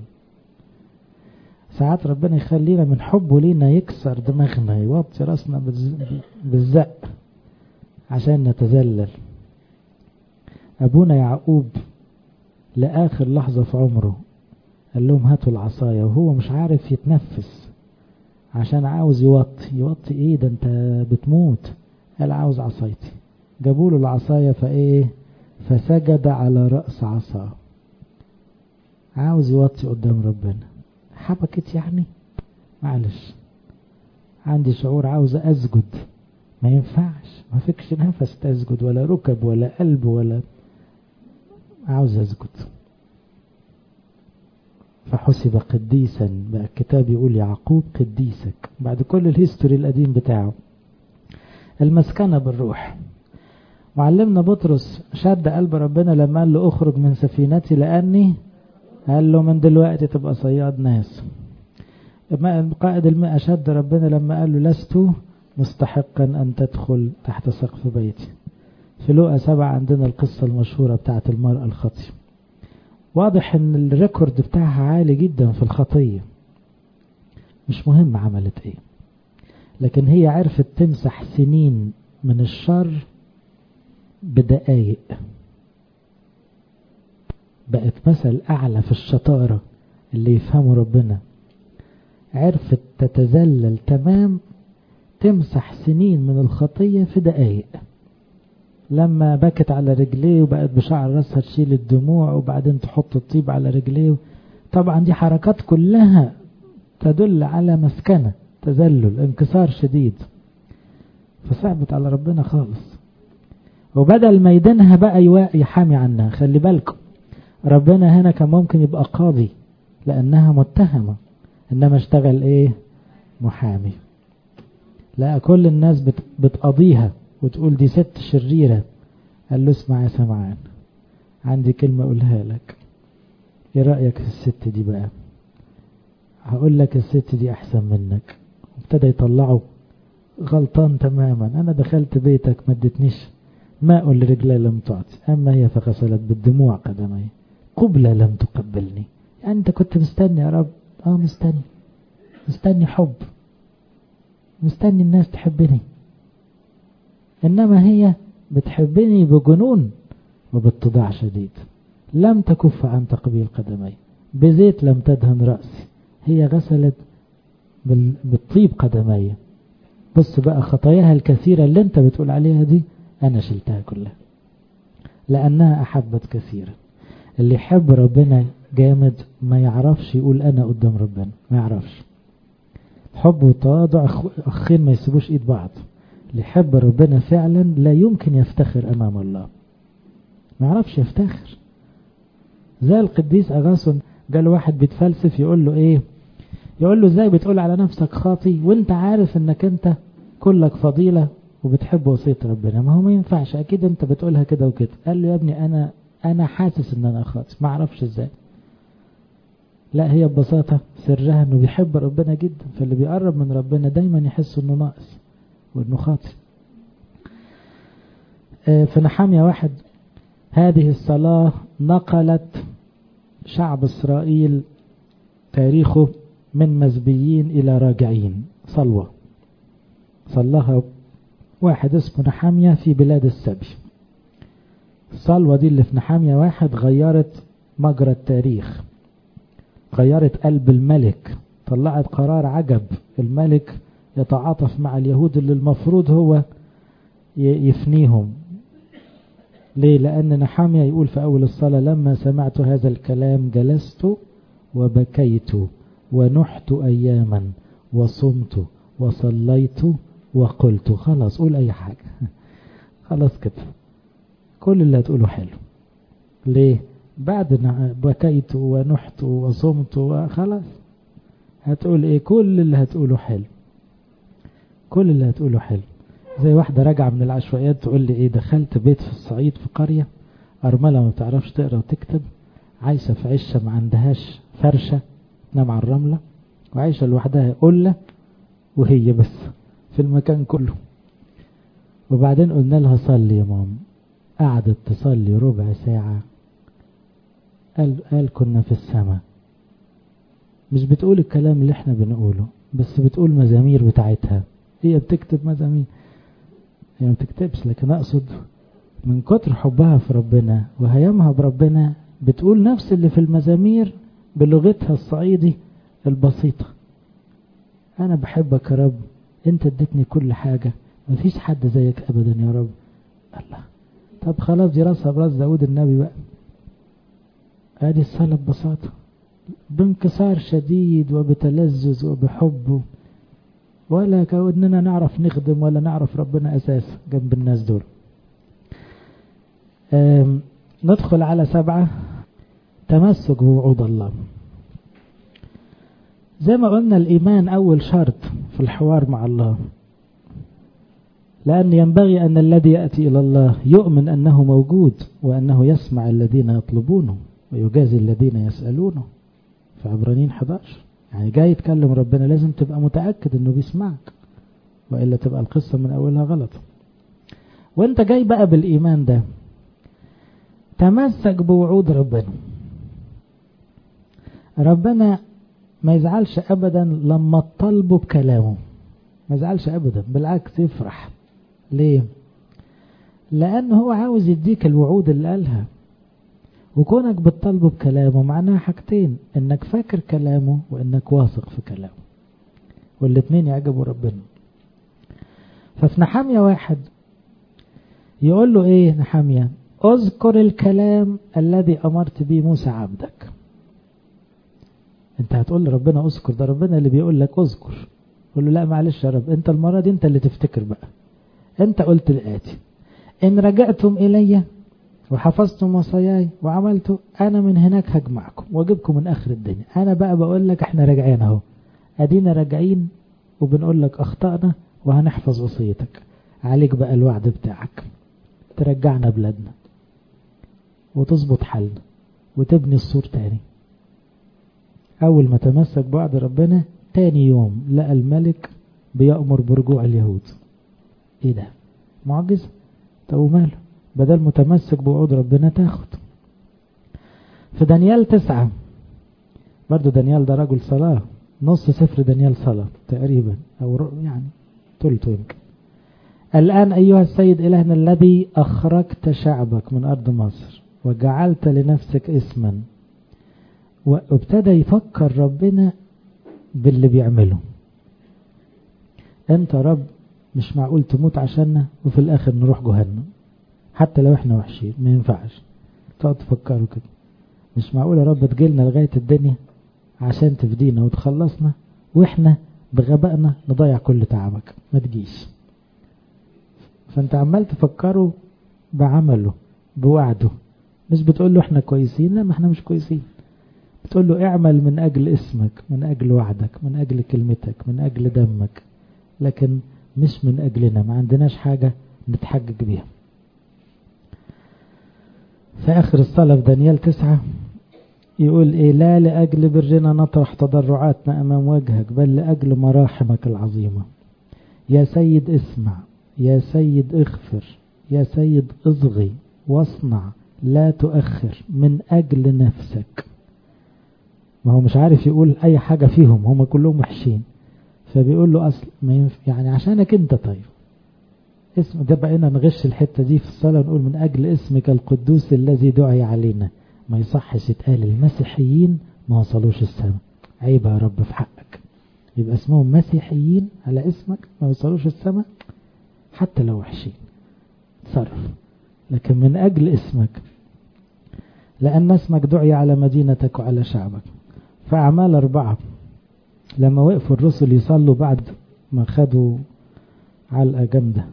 ساعات ربنا يخلينا من حبه لينا يكسر دماغنا يوطي راسنا بالزق عشان نتذلل أبونا يعقوب لآخر لحظة في عمره قال لهم هاتوا العصاية وهو مش عارف يتنفس عشان عاوز يوطي يوطي ايه ده انت بتموت قال عاوز عصايتي جابوا له العصاية فايه فسجد على رأس عصاه عاوز يوطي قدام ربنا حبكت يعني معلش عندي شعور عاوز أسجد ما ينفعش ما فيكش نفس تسجد ولا ركب ولا قلب ولا عاوز أسجد فحسب قديسا بقى الكتاب يقول يعقوب قديسك بعد كل الهيستوري القديم بتاعه المسكنة بالروح معلمنا بطرس شد قلب ربنا لما قال له اخرج من سفينتي لأني قال له من دلوقتي تبقى صياد ناس قائد المئة شد ربنا لما قال له لست مستحقا أن تدخل تحت سقف بيتي في لقى سبعة عندنا القصة المشهورة بتاعت المرأة الخطية واضح ان الريكورد بتاعها عالي جدا في الخطية مش مهم عملت ايه لكن هي عرفت تمسح سنين من الشر بدقايق بقت مثل أعلى في الشطارة اللي يفهموا ربنا عرفت تتذلل تمام تمسح سنين من الخطية في دقايق لما بكت على رجليه وبقت بشعر راسها تشيل الدموع وبعدين تحط الطيب على رجليه طبعا دي حركات كلها تدل على مسكنة تذلل انكسار شديد فصعبت على ربنا خالص وبدل ما يدينها بقى يحامي عنها خلي بالكم ربنا هنا كان ممكن يبقى قاضي لأنها متهمة إنما اشتغل إيه محامي لا كل الناس بت بتقضيها وتقول دي ست شريرة قال له اسمع يا سمعان عندي كلمة أقولها لك ايه رأيك في الست دي بقى هقول لك الست دي أحسن منك ابتدى يطلعه غلطان تماما أنا دخلت بيتك ما ادتنيش ماء لرجلي لم تعطي أما هي فغسلت بالدموع قدمي قبلة لم تقبلني يعني أنت كنت مستني يا رب آه مستني مستني حب مستني الناس تحبني إنما هي بتحبني بجنون وباتضاع شديد لم تكف عن تقبيل قدمي بزيت لم تدهن رأسي هي غسلت بالطيب قدمي بص بقى خطاياها الكثيرة اللي انت بتقول عليها دي انا شلتها كلها لانها احبت كثيرا اللي يحب ربنا جامد ما يعرفش يقول انا قدام ربنا ما يعرفش حب وتواضع اخين ما يسيبوش ايد بعض اللي يحب ربنا فعلا لا يمكن يفتخر امام الله ما يعرفش يفتخر زي القديس اغاثون قال واحد بيتفلسف يقول له ايه يقول له ازاي بتقول على نفسك خاطي وانت عارف انك انت كلك فضيلة وبتحب وصية ربنا ما هو ما ينفعش اكيد انت بتقولها كده وكده قال له يا ابني انا انا حاسس ان انا خاطي ما اعرفش ازاي لا هي ببساطة سرها انه بيحب ربنا جدا فاللي بيقرب من ربنا دايما يحس انه ناقص وانه خاطي في نحامية واحد هذه الصلاة نقلت شعب إسرائيل تاريخه من مزبيين إلى راجعين صلوة صلها واحد اسمه نحامية في بلاد السبي الصلوة دي اللي في نحامية واحد غيرت مجرى التاريخ غيرت قلب الملك طلعت قرار عجب الملك يتعاطف مع اليهود اللي المفروض هو يفنيهم ليه لأن نحامية يقول في أول الصلاة لما سمعت هذا الكلام جلست وبكيت ونحت أياما وصمت وصليت وقلت خلاص قول أي حاجة خلاص كده كل اللي هتقوله حلو ليه بعد بكيت ونحت وصمت وخلاص هتقول ايه كل اللي هتقوله حلو كل اللي هتقوله حلو زي واحدة راجعة من العشوائيات تقول لي ايه دخلت بيت في الصعيد في قرية أرملة ما بتعرفش تقرأ وتكتب عايشة في عشة ما عندهاش فرشة تنام على الرملة وعايشة لوحدها قلة وهي بس في المكان كله وبعدين قلنا لها صلي يا ماما قعدت تصلي ربع ساعة قال, قال كنا في السماء مش بتقول الكلام اللي احنا بنقوله بس بتقول مزامير بتاعتها هي بتكتب مزامير هي ما بتكتبش لكن اقصد من كتر حبها في ربنا وهيامها بربنا بتقول نفس اللي في المزامير بلغتها الصعيدي البسيطة انا بحبك يا رب انت اديتني كل حاجة مفيش حد زيك ابدا يا رب الله طب خلاص دي راسها براس داود النبي بقى ادي الصلاة ببساطة بانكسار شديد وبتلذذ وبحب ولا كوننا نعرف نخدم ولا نعرف ربنا أساس جنب الناس دول ندخل على سبعة تمسك بوعود الله زي ما قلنا الإيمان أول شرط في الحوار مع الله لأن ينبغي أن الذي يأتي إلى الله يؤمن أنه موجود وأنه يسمع الذين يطلبونه ويجازي الذين يسألونه في عبرانين 11 يعني جاي يتكلم ربنا لازم تبقى متأكد أنه بيسمعك وإلا تبقى القصة من أولها غلط وانت جاي بقى بالإيمان ده تمسك بوعود ربنا ربنا ما يزعلش أبدا لما تطلبه بكلامه ما يزعلش أبدا بالعكس يفرح ليه لأنه هو عاوز يديك الوعود اللي قالها وكونك بتطلبه بكلامه معناها حاجتين انك فاكر كلامه وانك واثق في كلامه والاتنين يعجبوا ربنا ففي نحامية واحد يقول له ايه نحامية اذكر الكلام الذي امرت به موسى عبدك انت هتقول لربنا اذكر ده ربنا اللي بيقول لك اذكر قول له لا معلش يا رب انت المرة دي انت اللي تفتكر بقى انت قلت الاتي ان رجعتم الي وحفظتم وصاياي وعملتوا انا من هناك هجمعكم واجيبكم من اخر الدنيا انا بقى بقول لك احنا راجعين اهو ادينا راجعين وبنقول لك اخطأنا وهنحفظ وصيتك عليك بقى الوعد بتاعك ترجعنا بلادنا وتظبط حالنا وتبني السور تاني اول ما تمسك بوعد ربنا تاني يوم لقى الملك بيأمر برجوع اليهود ايه ده معجزة طب وماله بدل متمسك بوعود ربنا تاخد في دانيال تسعة برضو دانيال ده رجل صلاة نص سفر دانيال صلاة تقريبا أو يعني تلته يمكن الآن أيها السيد إلهنا الذي أخرجت شعبك من أرض مصر وجعلت لنفسك اسما وابتدى يفكر ربنا باللي بيعمله انت رب مش معقول تموت عشاننا وفي الاخر نروح جهنم حتى لو احنا وحشين ما ينفعش تقعد تفكروا كده مش معقول يا رب تجيلنا لغاية الدنيا عشان تفدينا وتخلصنا واحنا بغبائنا نضيع كل تعبك ما تجيش فانت عمال تفكره بعمله بوعده مش بتقول له احنا كويسين لا ما احنا مش كويسين بتقول له اعمل من اجل اسمك من اجل وعدك من اجل كلمتك من اجل دمك لكن مش من اجلنا ما عندناش حاجة نتحجج بيها في اخر الصلاة في دانيال تسعة يقول ايه لا لأجل برنا نطرح تضرعاتنا أمام وجهك بل لأجل مراحمك العظيمة يا سيد اسمع يا سيد اغفر يا سيد اصغي واصنع لا تؤخر من أجل نفسك ما هو مش عارف يقول أي حاجة فيهم هم كلهم وحشين فبيقول له أصل ما ينف... يعني عشانك أنت طيب اسم ده بقينا نغش الحتة دي في الصلاة نقول من أجل اسمك القدوس الذي دعي علينا ما يصحش يتقال المسيحيين ما وصلوش السماء عيب يا رب في حقك يبقى اسمهم مسيحيين على اسمك ما وصلوش السماء حتى لو وحشين تصرف لكن من أجل اسمك لأن اسمك دعي على مدينتك وعلى شعبك فأعمال أربعة لما وقفوا الرسل يصلوا بعد ما خدوا علقة جامدة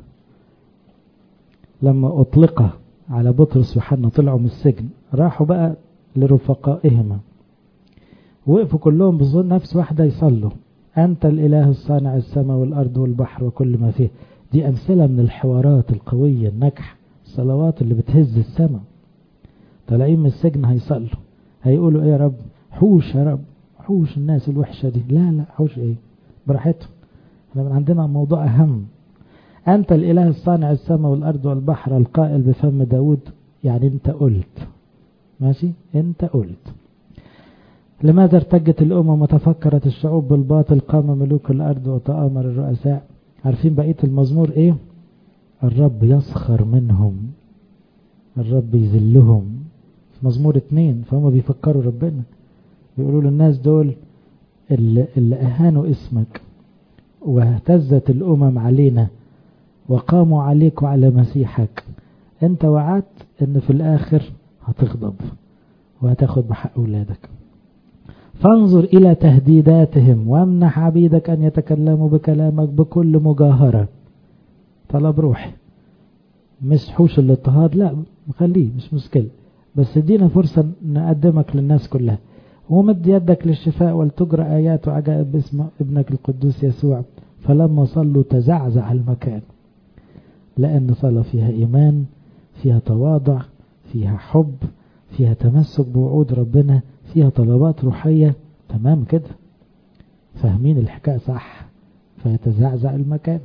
لما أطلق على بطرس وحنا طلعوا من السجن راحوا بقى لرفقائهما وقفوا كلهم بظن نفس واحدة يصلوا أنت الإله الصانع السماء والأرض والبحر وكل ما فيه دي أمثلة من الحوارات القوية النجح الصلوات اللي بتهز السماء طالعين من السجن هيصلوا هيقولوا ايه يا رب حوش يا رب حوش الناس الوحشة دي لا لا حوش ايه براحتهم احنا من عندنا موضوع أهم أنت الإله الصانع السماء والأرض والبحر القائل بفم داود يعني أنت قلت ماشي أنت قلت لماذا ارتجت الأمم وتفكرت الشعوب بالباطل قام ملوك الأرض وتآمر الرؤساء عارفين بقية المزمور إيه الرب يسخر منهم الرب يذلهم في مزمور اتنين فهم بيفكروا ربنا بيقولوا للناس دول اللي, اللي أهانوا اسمك واهتزت الأمم علينا وقاموا عليك وعلى مسيحك انت وعدت ان في الاخر هتغضب وهتاخد بحق اولادك فانظر الى تهديداتهم وامنح عبيدك ان يتكلموا بكلامك بكل مجاهرة طلب روحي مش حوش الاضطهاد لا خليه مش مشكلة بس ادينا فرصة نقدمك للناس كلها ومد يدك للشفاء ولتجرى آيات وعجائب باسم ابنك القدوس يسوع فلما صلوا تزعزع المكان لأن صلاة فيها إيمان فيها تواضع فيها حب فيها تمسك بوعود ربنا فيها طلبات روحية تمام كده فاهمين الحكاية صح فيتزعزع المكان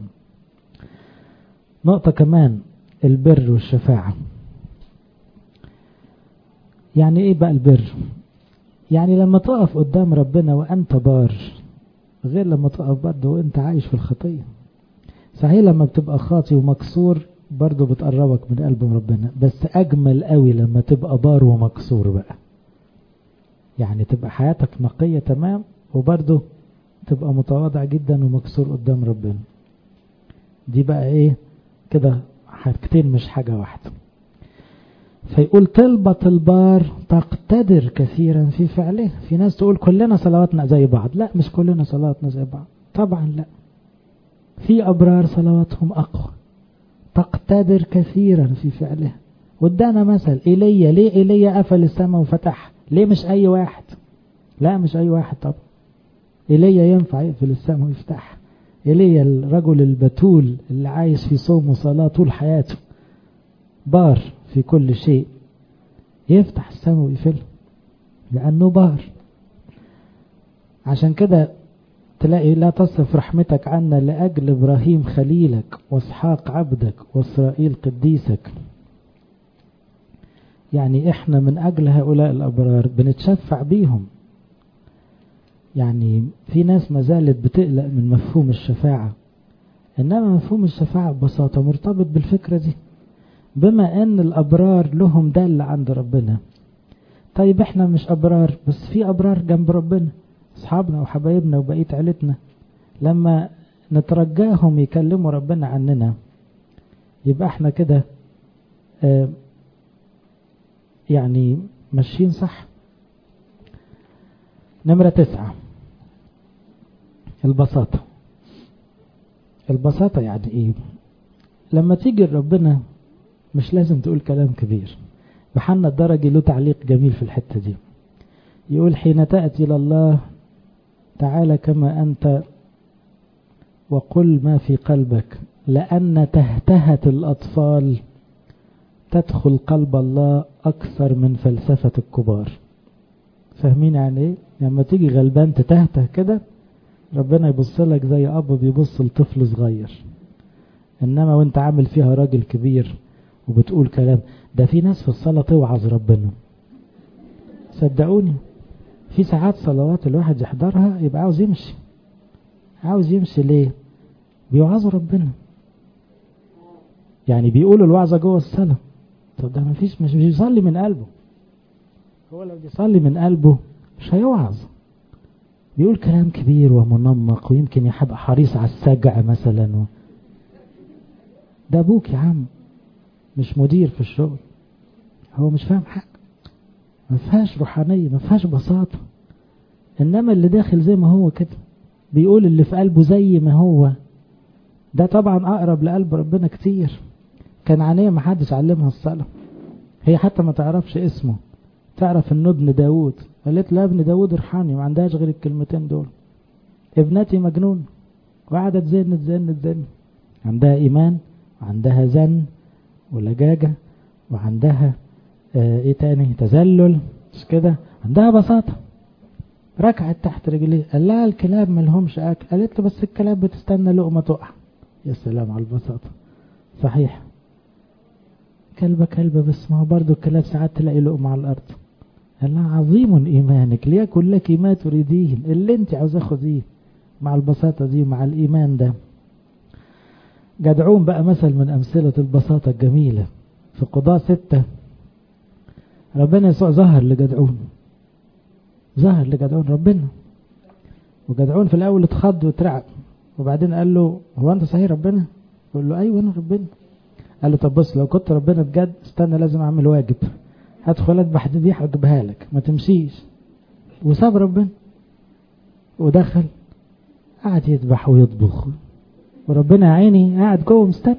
نقطة كمان البر والشفاعة يعني ايه بقى البر يعني لما تقف قدام ربنا وانت بار غير لما تقف برضه وانت عايش في الخطيه صحيح لما بتبقى خاطي ومكسور برضه بتقربك من قلب ربنا بس أجمل قوي لما تبقى بار ومكسور بقى يعني تبقى حياتك نقية تمام وبرضه تبقى متواضع جدا ومكسور قدام ربنا دي بقى ايه كده حاجتين مش حاجة واحدة فيقول طلبة البار تقتدر كثيرا في فعله في ناس تقول كلنا صلواتنا زي بعض لا مش كلنا صلواتنا زي بعض طبعا لا في أبرار صلواتهم أقوى تقتدر كثيرا في فعلها وادانا مثل إيليا ليه إيليا قفل السماء وفتح ليه مش أي واحد لا مش أي واحد طبعا إيليا ينفع يقفل السماء ويفتح إيليا الرجل البتول اللي عايش في صوم وصلاة طول حياته بار في كل شيء يفتح السماء ويقفلها لأنه بار عشان كده تلاقي لا تصرف رحمتك عنا لأجل إبراهيم خليلك واسحاق عبدك وإسرائيل قديسك يعني إحنا من أجل هؤلاء الأبرار بنتشفع بيهم يعني في ناس ما زالت بتقلق من مفهوم الشفاعة إنما مفهوم الشفاعة ببساطة مرتبط بالفكرة دي بما ان الابرار لهم دل عند ربنا طيب احنا مش ابرار بس في ابرار جنب ربنا اصحابنا وحبايبنا وبقيه عيلتنا لما نترجاهم يكلموا ربنا عننا يبقى احنا كده اه يعني ماشيين صح نمرة تسعة البساطة البساطة يعني ايه لما تيجي ربنا مش لازم تقول كلام كبير بحنا الدرجي له تعليق جميل في الحتة دي يقول حين تأتي لله تعالى كما أنت وقل ما في قلبك لأن تهتهة الأطفال تدخل قلب الله أكثر من فلسفة الكبار فاهمين يعني ايه لما تيجي غلبان تتهته كده ربنا يبص لك زي أب بيبص لطفل صغير إنما وانت عامل فيها راجل كبير وبتقول كلام ده في ناس في الصلاة توعظ ربنا صدقوني في ساعات صلوات الواحد يحضرها يبقى عاوز يمشي عاوز يمشي ليه بيوعظوا ربنا يعني بيقولوا الوعظة جوه الصلاة طب ده مفيش مش بيصلي من قلبه هو لو بيصلي من قلبه مش هيوعظ بيقول كلام كبير ومنمق ويمكن يبقى حريص على السجع مثلا و... ده ابوك يا عم مش مدير في الشغل هو مش فاهم حاجة ما فيهاش روحانية ما فيهاش بساطة انما اللي داخل زي ما هو كده بيقول اللي في قلبه زي ما هو ده طبعا اقرب لقلب ربنا كتير كان عنية ما حدش علمها الصلاة هي حتى ما تعرفش اسمه تعرف انه ابن داود قالت له ابن داود ارحمني ما عندهاش غير الكلمتين دول ابنتي مجنون وقعدت زن تزن تزن عندها ايمان وعندها زن ولجاجة وعندها اه ايه تاني تذلل مش كده عندها بساطة ركعت تحت رجليه قال لها الكلاب ملهمش اكل قالت له بس الكلاب بتستنى لقمة تقع يا سلام على البساطة صحيح كلبة كلبة بس ما هو برضه الكلاب ساعات تلاقي لقمة على الأرض قال لها عظيم إيمانك ليكن لك ما تريدين اللي انت عاوزاه خديه مع البساطة دي ومع الإيمان ده جدعون بقى مثل من أمثلة البساطة الجميلة في قضاء ستة ربنا يسوع ظهر لجدعون ظهر لجدعون ربنا وجدعون في الأول اتخض واترعب وبعدين قال له هو أنت صحيح ربنا يقول له أيوة أنا ربنا قال له طب بص لو كنت ربنا بجد استنى لازم أعمل واجب هدخل أذبح ذبيحة وأجيبها لك ما تمشيش وساب ربنا ودخل قعد يذبح ويطبخ وربنا يا عيني قاعد جوه مستني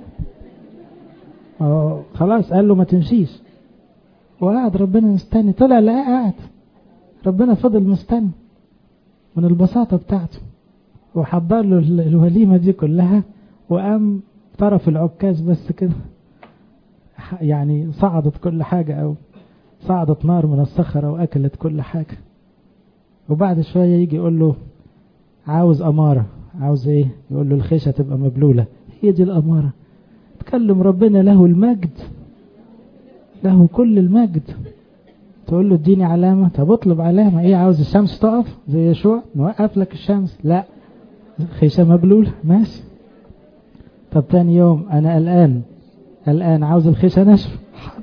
خلاص قال له ما تمشيش وقعد ربنا مستني طلع لا قاعد ربنا فضل مستني من البساطة بتاعته وحضر له الوليمة دي كلها وقام طرف العكاز بس كده يعني صعدت كل حاجة أو صعدت نار من الصخرة وأكلت كل حاجة وبعد شوية يجي يقول له عاوز أمارة عاوز ايه يقول له الخيشة تبقى مبلولة هي دي الأمارة تكلم ربنا له المجد له كل المجد تقول له اديني علامة طب اطلب علامة ايه عاوز الشمس تقف زي يشوع نوقف لك الشمس لا خيشة مبلولة ماشي طب تاني يوم انا قلقان قلقان عاوز الخيشة ناشفة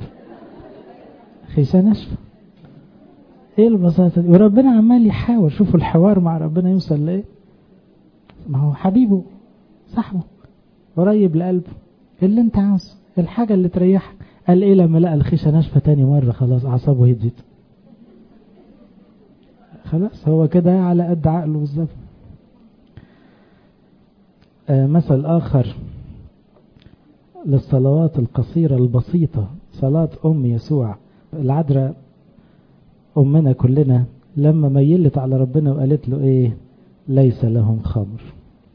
خيشة ناشفة ايه البساطة دي وربنا عمال يحاول شوفوا الحوار مع ربنا يوصل لايه ما هو حبيبه صاحبه قريب لقلبه اللي انت عاوزه الحاجة اللي تريحك قال ايه لما لقى الخيشة ناشفة تاني مرة خلاص اعصابه هديت خلاص هو كده على قد عقله بالظبط آه مثل اخر للصلوات القصيرة البسيطة صلاة ام يسوع العذراء امنا كلنا لما ميلت على ربنا وقالت له ايه ليس لهم خمر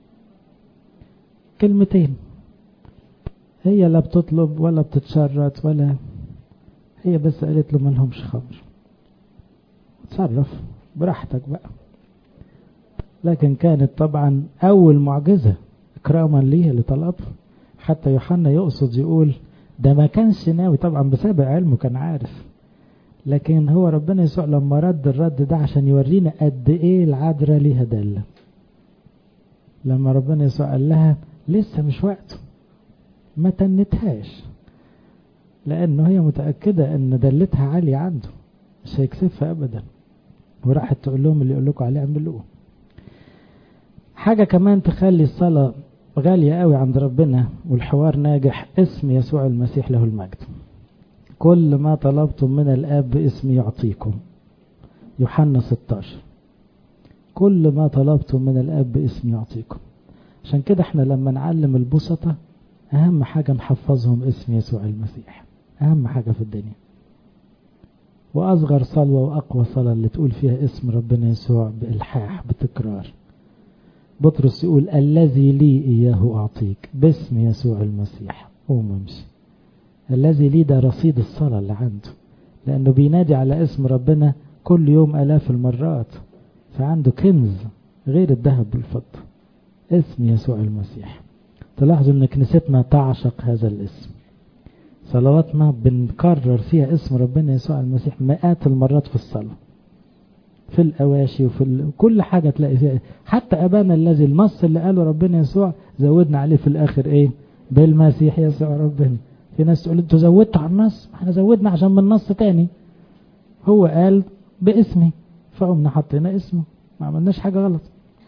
كلمتين هي لا بتطلب ولا بتتشرط ولا هي بس قالت له ما لهمش خمر تصرف براحتك بقى لكن كانت طبعا أول معجزة إكراما ليه اللي طلبها حتى يوحنا يقصد يقول ده ما كانش ناوي طبعا بسبب علمه كان عارف لكن هو ربنا يسوع لما رد الرد ده عشان يورينا قد ايه العذراء ليها دالة لما ربنا يسوع قال لها لسه مش وقته ما تنتهاش لأنه هي متأكدة أن دلتها عالية عنده مش هيكسفها أبدا وراحت تقول لهم اللي يقول لكم عليه اعملوه حاجة كمان تخلي الصلاة غالية قوي عند ربنا والحوار ناجح اسم يسوع المسيح له المجد كل ما طلبتم من الآب باسمي يعطيكم يوحنا 16 كل ما طلبتم من الآب باسمي يعطيكم عشان كده احنا لما نعلم البسطة أهم حاجة نحفظهم اسم يسوع المسيح أهم حاجة في الدنيا وأصغر صلوة وأقوى صلاة اللي تقول فيها اسم ربنا يسوع بإلحاح بتكرار بطرس يقول الذي لي إياه أعطيك باسم يسوع المسيح قوم امشي الذي لي ده رصيد الصلاة اللي عنده لأنه بينادي على اسم ربنا كل يوم آلاف المرات فعنده كنز غير الذهب والفضة اسم يسوع المسيح تلاحظوا ان كنيستنا تعشق هذا الاسم صلواتنا بنكرر فيها اسم ربنا يسوع المسيح مئات المرات في الصلاة في الأواشي وفي ال... كل حاجة تلاقي فيها حتى أبانا الذي النص اللي قاله ربنا يسوع زودنا عليه في الآخر إيه بالمسيح يسوع ربنا في ناس تقول انتوا زودتوا على النص احنا زودنا عشان من نص تاني هو قال باسمي فقمنا حطينا اسمه ما عملناش حاجة غلط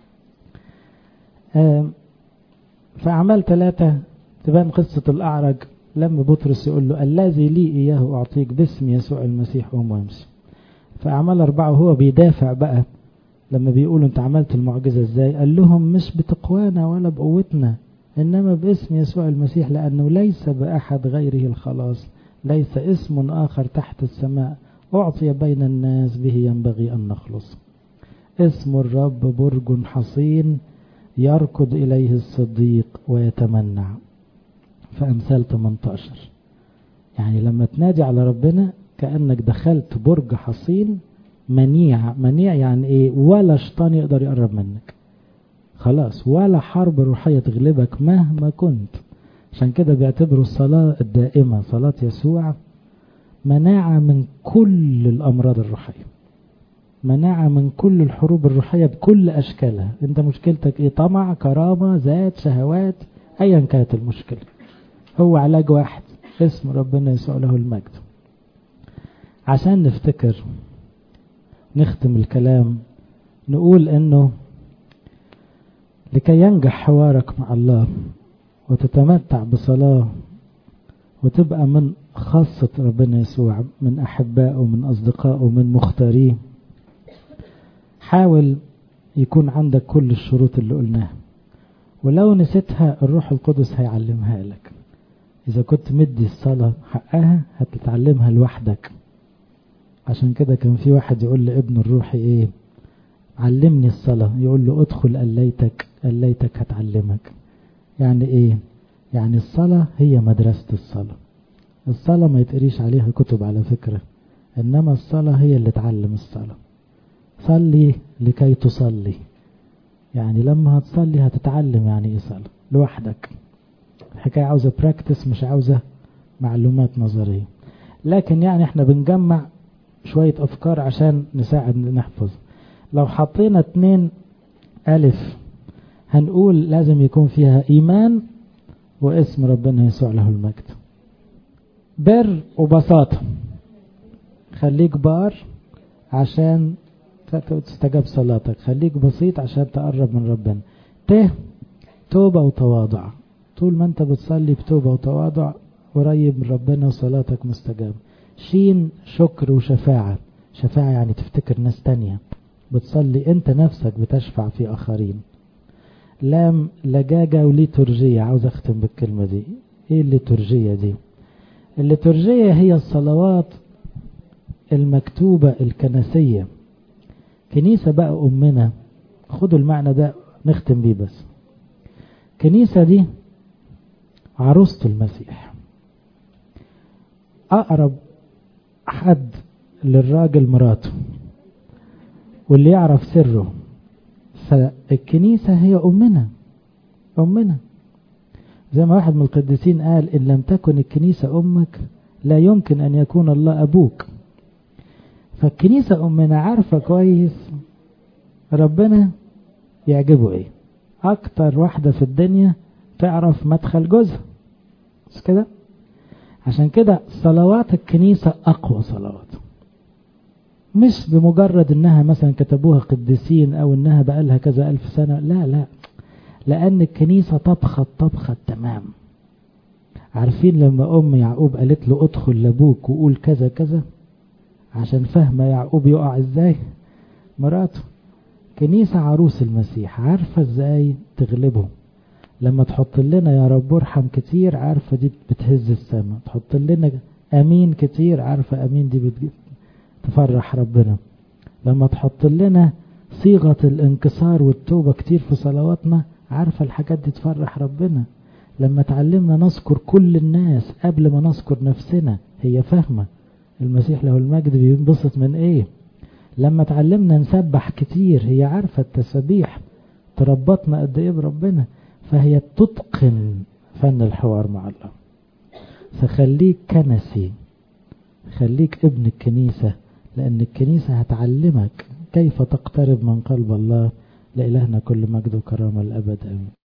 فأعمال ثلاثة تبان قصة الأعرج لما بطرس يقول له الذي لي إياه أعطيك باسم يسوع المسيح قوم وامشي فأعمال أربعة وهو بيدافع بقى لما بيقولوا أنت عملت المعجزة إزاي قال لهم مش بتقوانا ولا بقوتنا إنما باسم يسوع المسيح لأنه ليس بأحد غيره الخلاص ليس اسم آخر تحت السماء أعطي بين الناس به ينبغي أن نخلص اسم الرب برج حصين يركض إليه الصديق ويتمنع فأمثال 18 يعني لما تنادي على ربنا كأنك دخلت برج حصين منيع منيع يعني ايه ولا شيطان يقدر يقرب منك خلاص ولا حرب روحية تغلبك مهما كنت عشان كده بيعتبروا الصلاة الدائمة صلاة يسوع مناعة من كل الأمراض الروحية مناعة من كل الحروب الروحية بكل أشكالها أنت مشكلتك إيه طمع كرامة ذات شهوات أيا كانت المشكلة هو علاج واحد اسم ربنا يسوع له المجد عشان نفتكر نختم الكلام نقول انه لكي ينجح حوارك مع الله وتتمتع بصلاة وتبقى من خاصة ربنا يسوع من أحبائه من أصدقائه من مختاريه حاول يكون عندك كل الشروط اللي قلناها ولو نسيتها الروح القدس هيعلمها لك إذا كنت مدي الصلاة حقها هتتعلمها لوحدك عشان كده كان في واحد يقول لابنه الروحي ايه علمني الصلاة يقول له ادخل قليتك قليتك هتعلمك يعني ايه يعني الصلاة هي مدرسة الصلاة الصلاة ما يتقريش عليها كتب على فكرة انما الصلاة هي اللي تعلم الصلاة صلي لكي تصلي يعني لما هتصلي هتتعلم يعني ايه صلاة لوحدك الحكاية عاوزة براكتس مش عاوزة معلومات نظرية لكن يعني احنا بنجمع شوية أفكار عشان نساعد نحفظ لو حطينا اتنين ألف هنقول لازم يكون فيها إيمان واسم ربنا يسوع له المجد بر وبساطة خليك بار عشان تستجاب صلاتك خليك بسيط عشان تقرب من ربنا ت توبة وتواضع طول ما انت بتصلي بتوبة وتواضع قريب من ربنا وصلاتك مستجابة شين شكر وشفاعة شفاعة يعني تفتكر ناس تانية بتصلي انت نفسك بتشفع في اخرين لام لجاجة وليتورجية عاوز اختم بالكلمة دي ايه الليتورجية دي الليتورجية هي الصلوات المكتوبة الكنسية كنيسة بقى امنا خدوا المعنى ده نختم بيه بس كنيسة دي عروسة المسيح أقرب حد للراجل مراته واللي يعرف سره فالكنيسة هي أمنا أمنا زي ما واحد من القديسين قال إن لم تكن الكنيسة أمك لا يمكن أن يكون الله أبوك فالكنيسة أمنا عارفة كويس ربنا يعجبه إيه أكتر واحدة في الدنيا تعرف مدخل جوزها مش كده عشان كده صلوات الكنيسة أقوى صلوات مش بمجرد انها مثلا كتبوها قديسين او انها بقالها كذا الف سنة لا لا لان الكنيسة طبخت طبخة تمام عارفين لما ام يعقوب قالت له ادخل لابوك وقول كذا كذا عشان فاهمة يعقوب يقع ازاي مراته كنيسة عروس المسيح عارفة ازاي تغلبه لما تحط لنا يا رب ارحم كتير عارفة دي بتهز السماء تحط لنا امين كتير عارفة امين دي بتجيب تفرح ربنا لما تحط لنا صيغة الانكسار والتوبة كتير في صلواتنا عارفة الحاجات دي تفرح ربنا لما تعلمنا نذكر كل الناس قبل ما نذكر نفسنا هي فاهمة المسيح له المجد بينبسط من ايه لما تعلمنا نسبح كتير هي عارفة التسبيح تربطنا قد ايه بربنا فهي تتقن فن الحوار مع الله فخليك كنسي خليك ابن الكنيسة لأن الكنيسة هتعلمك كيف تقترب من قلب الله لإلهنا كل مجد وكرامة الأبد آمين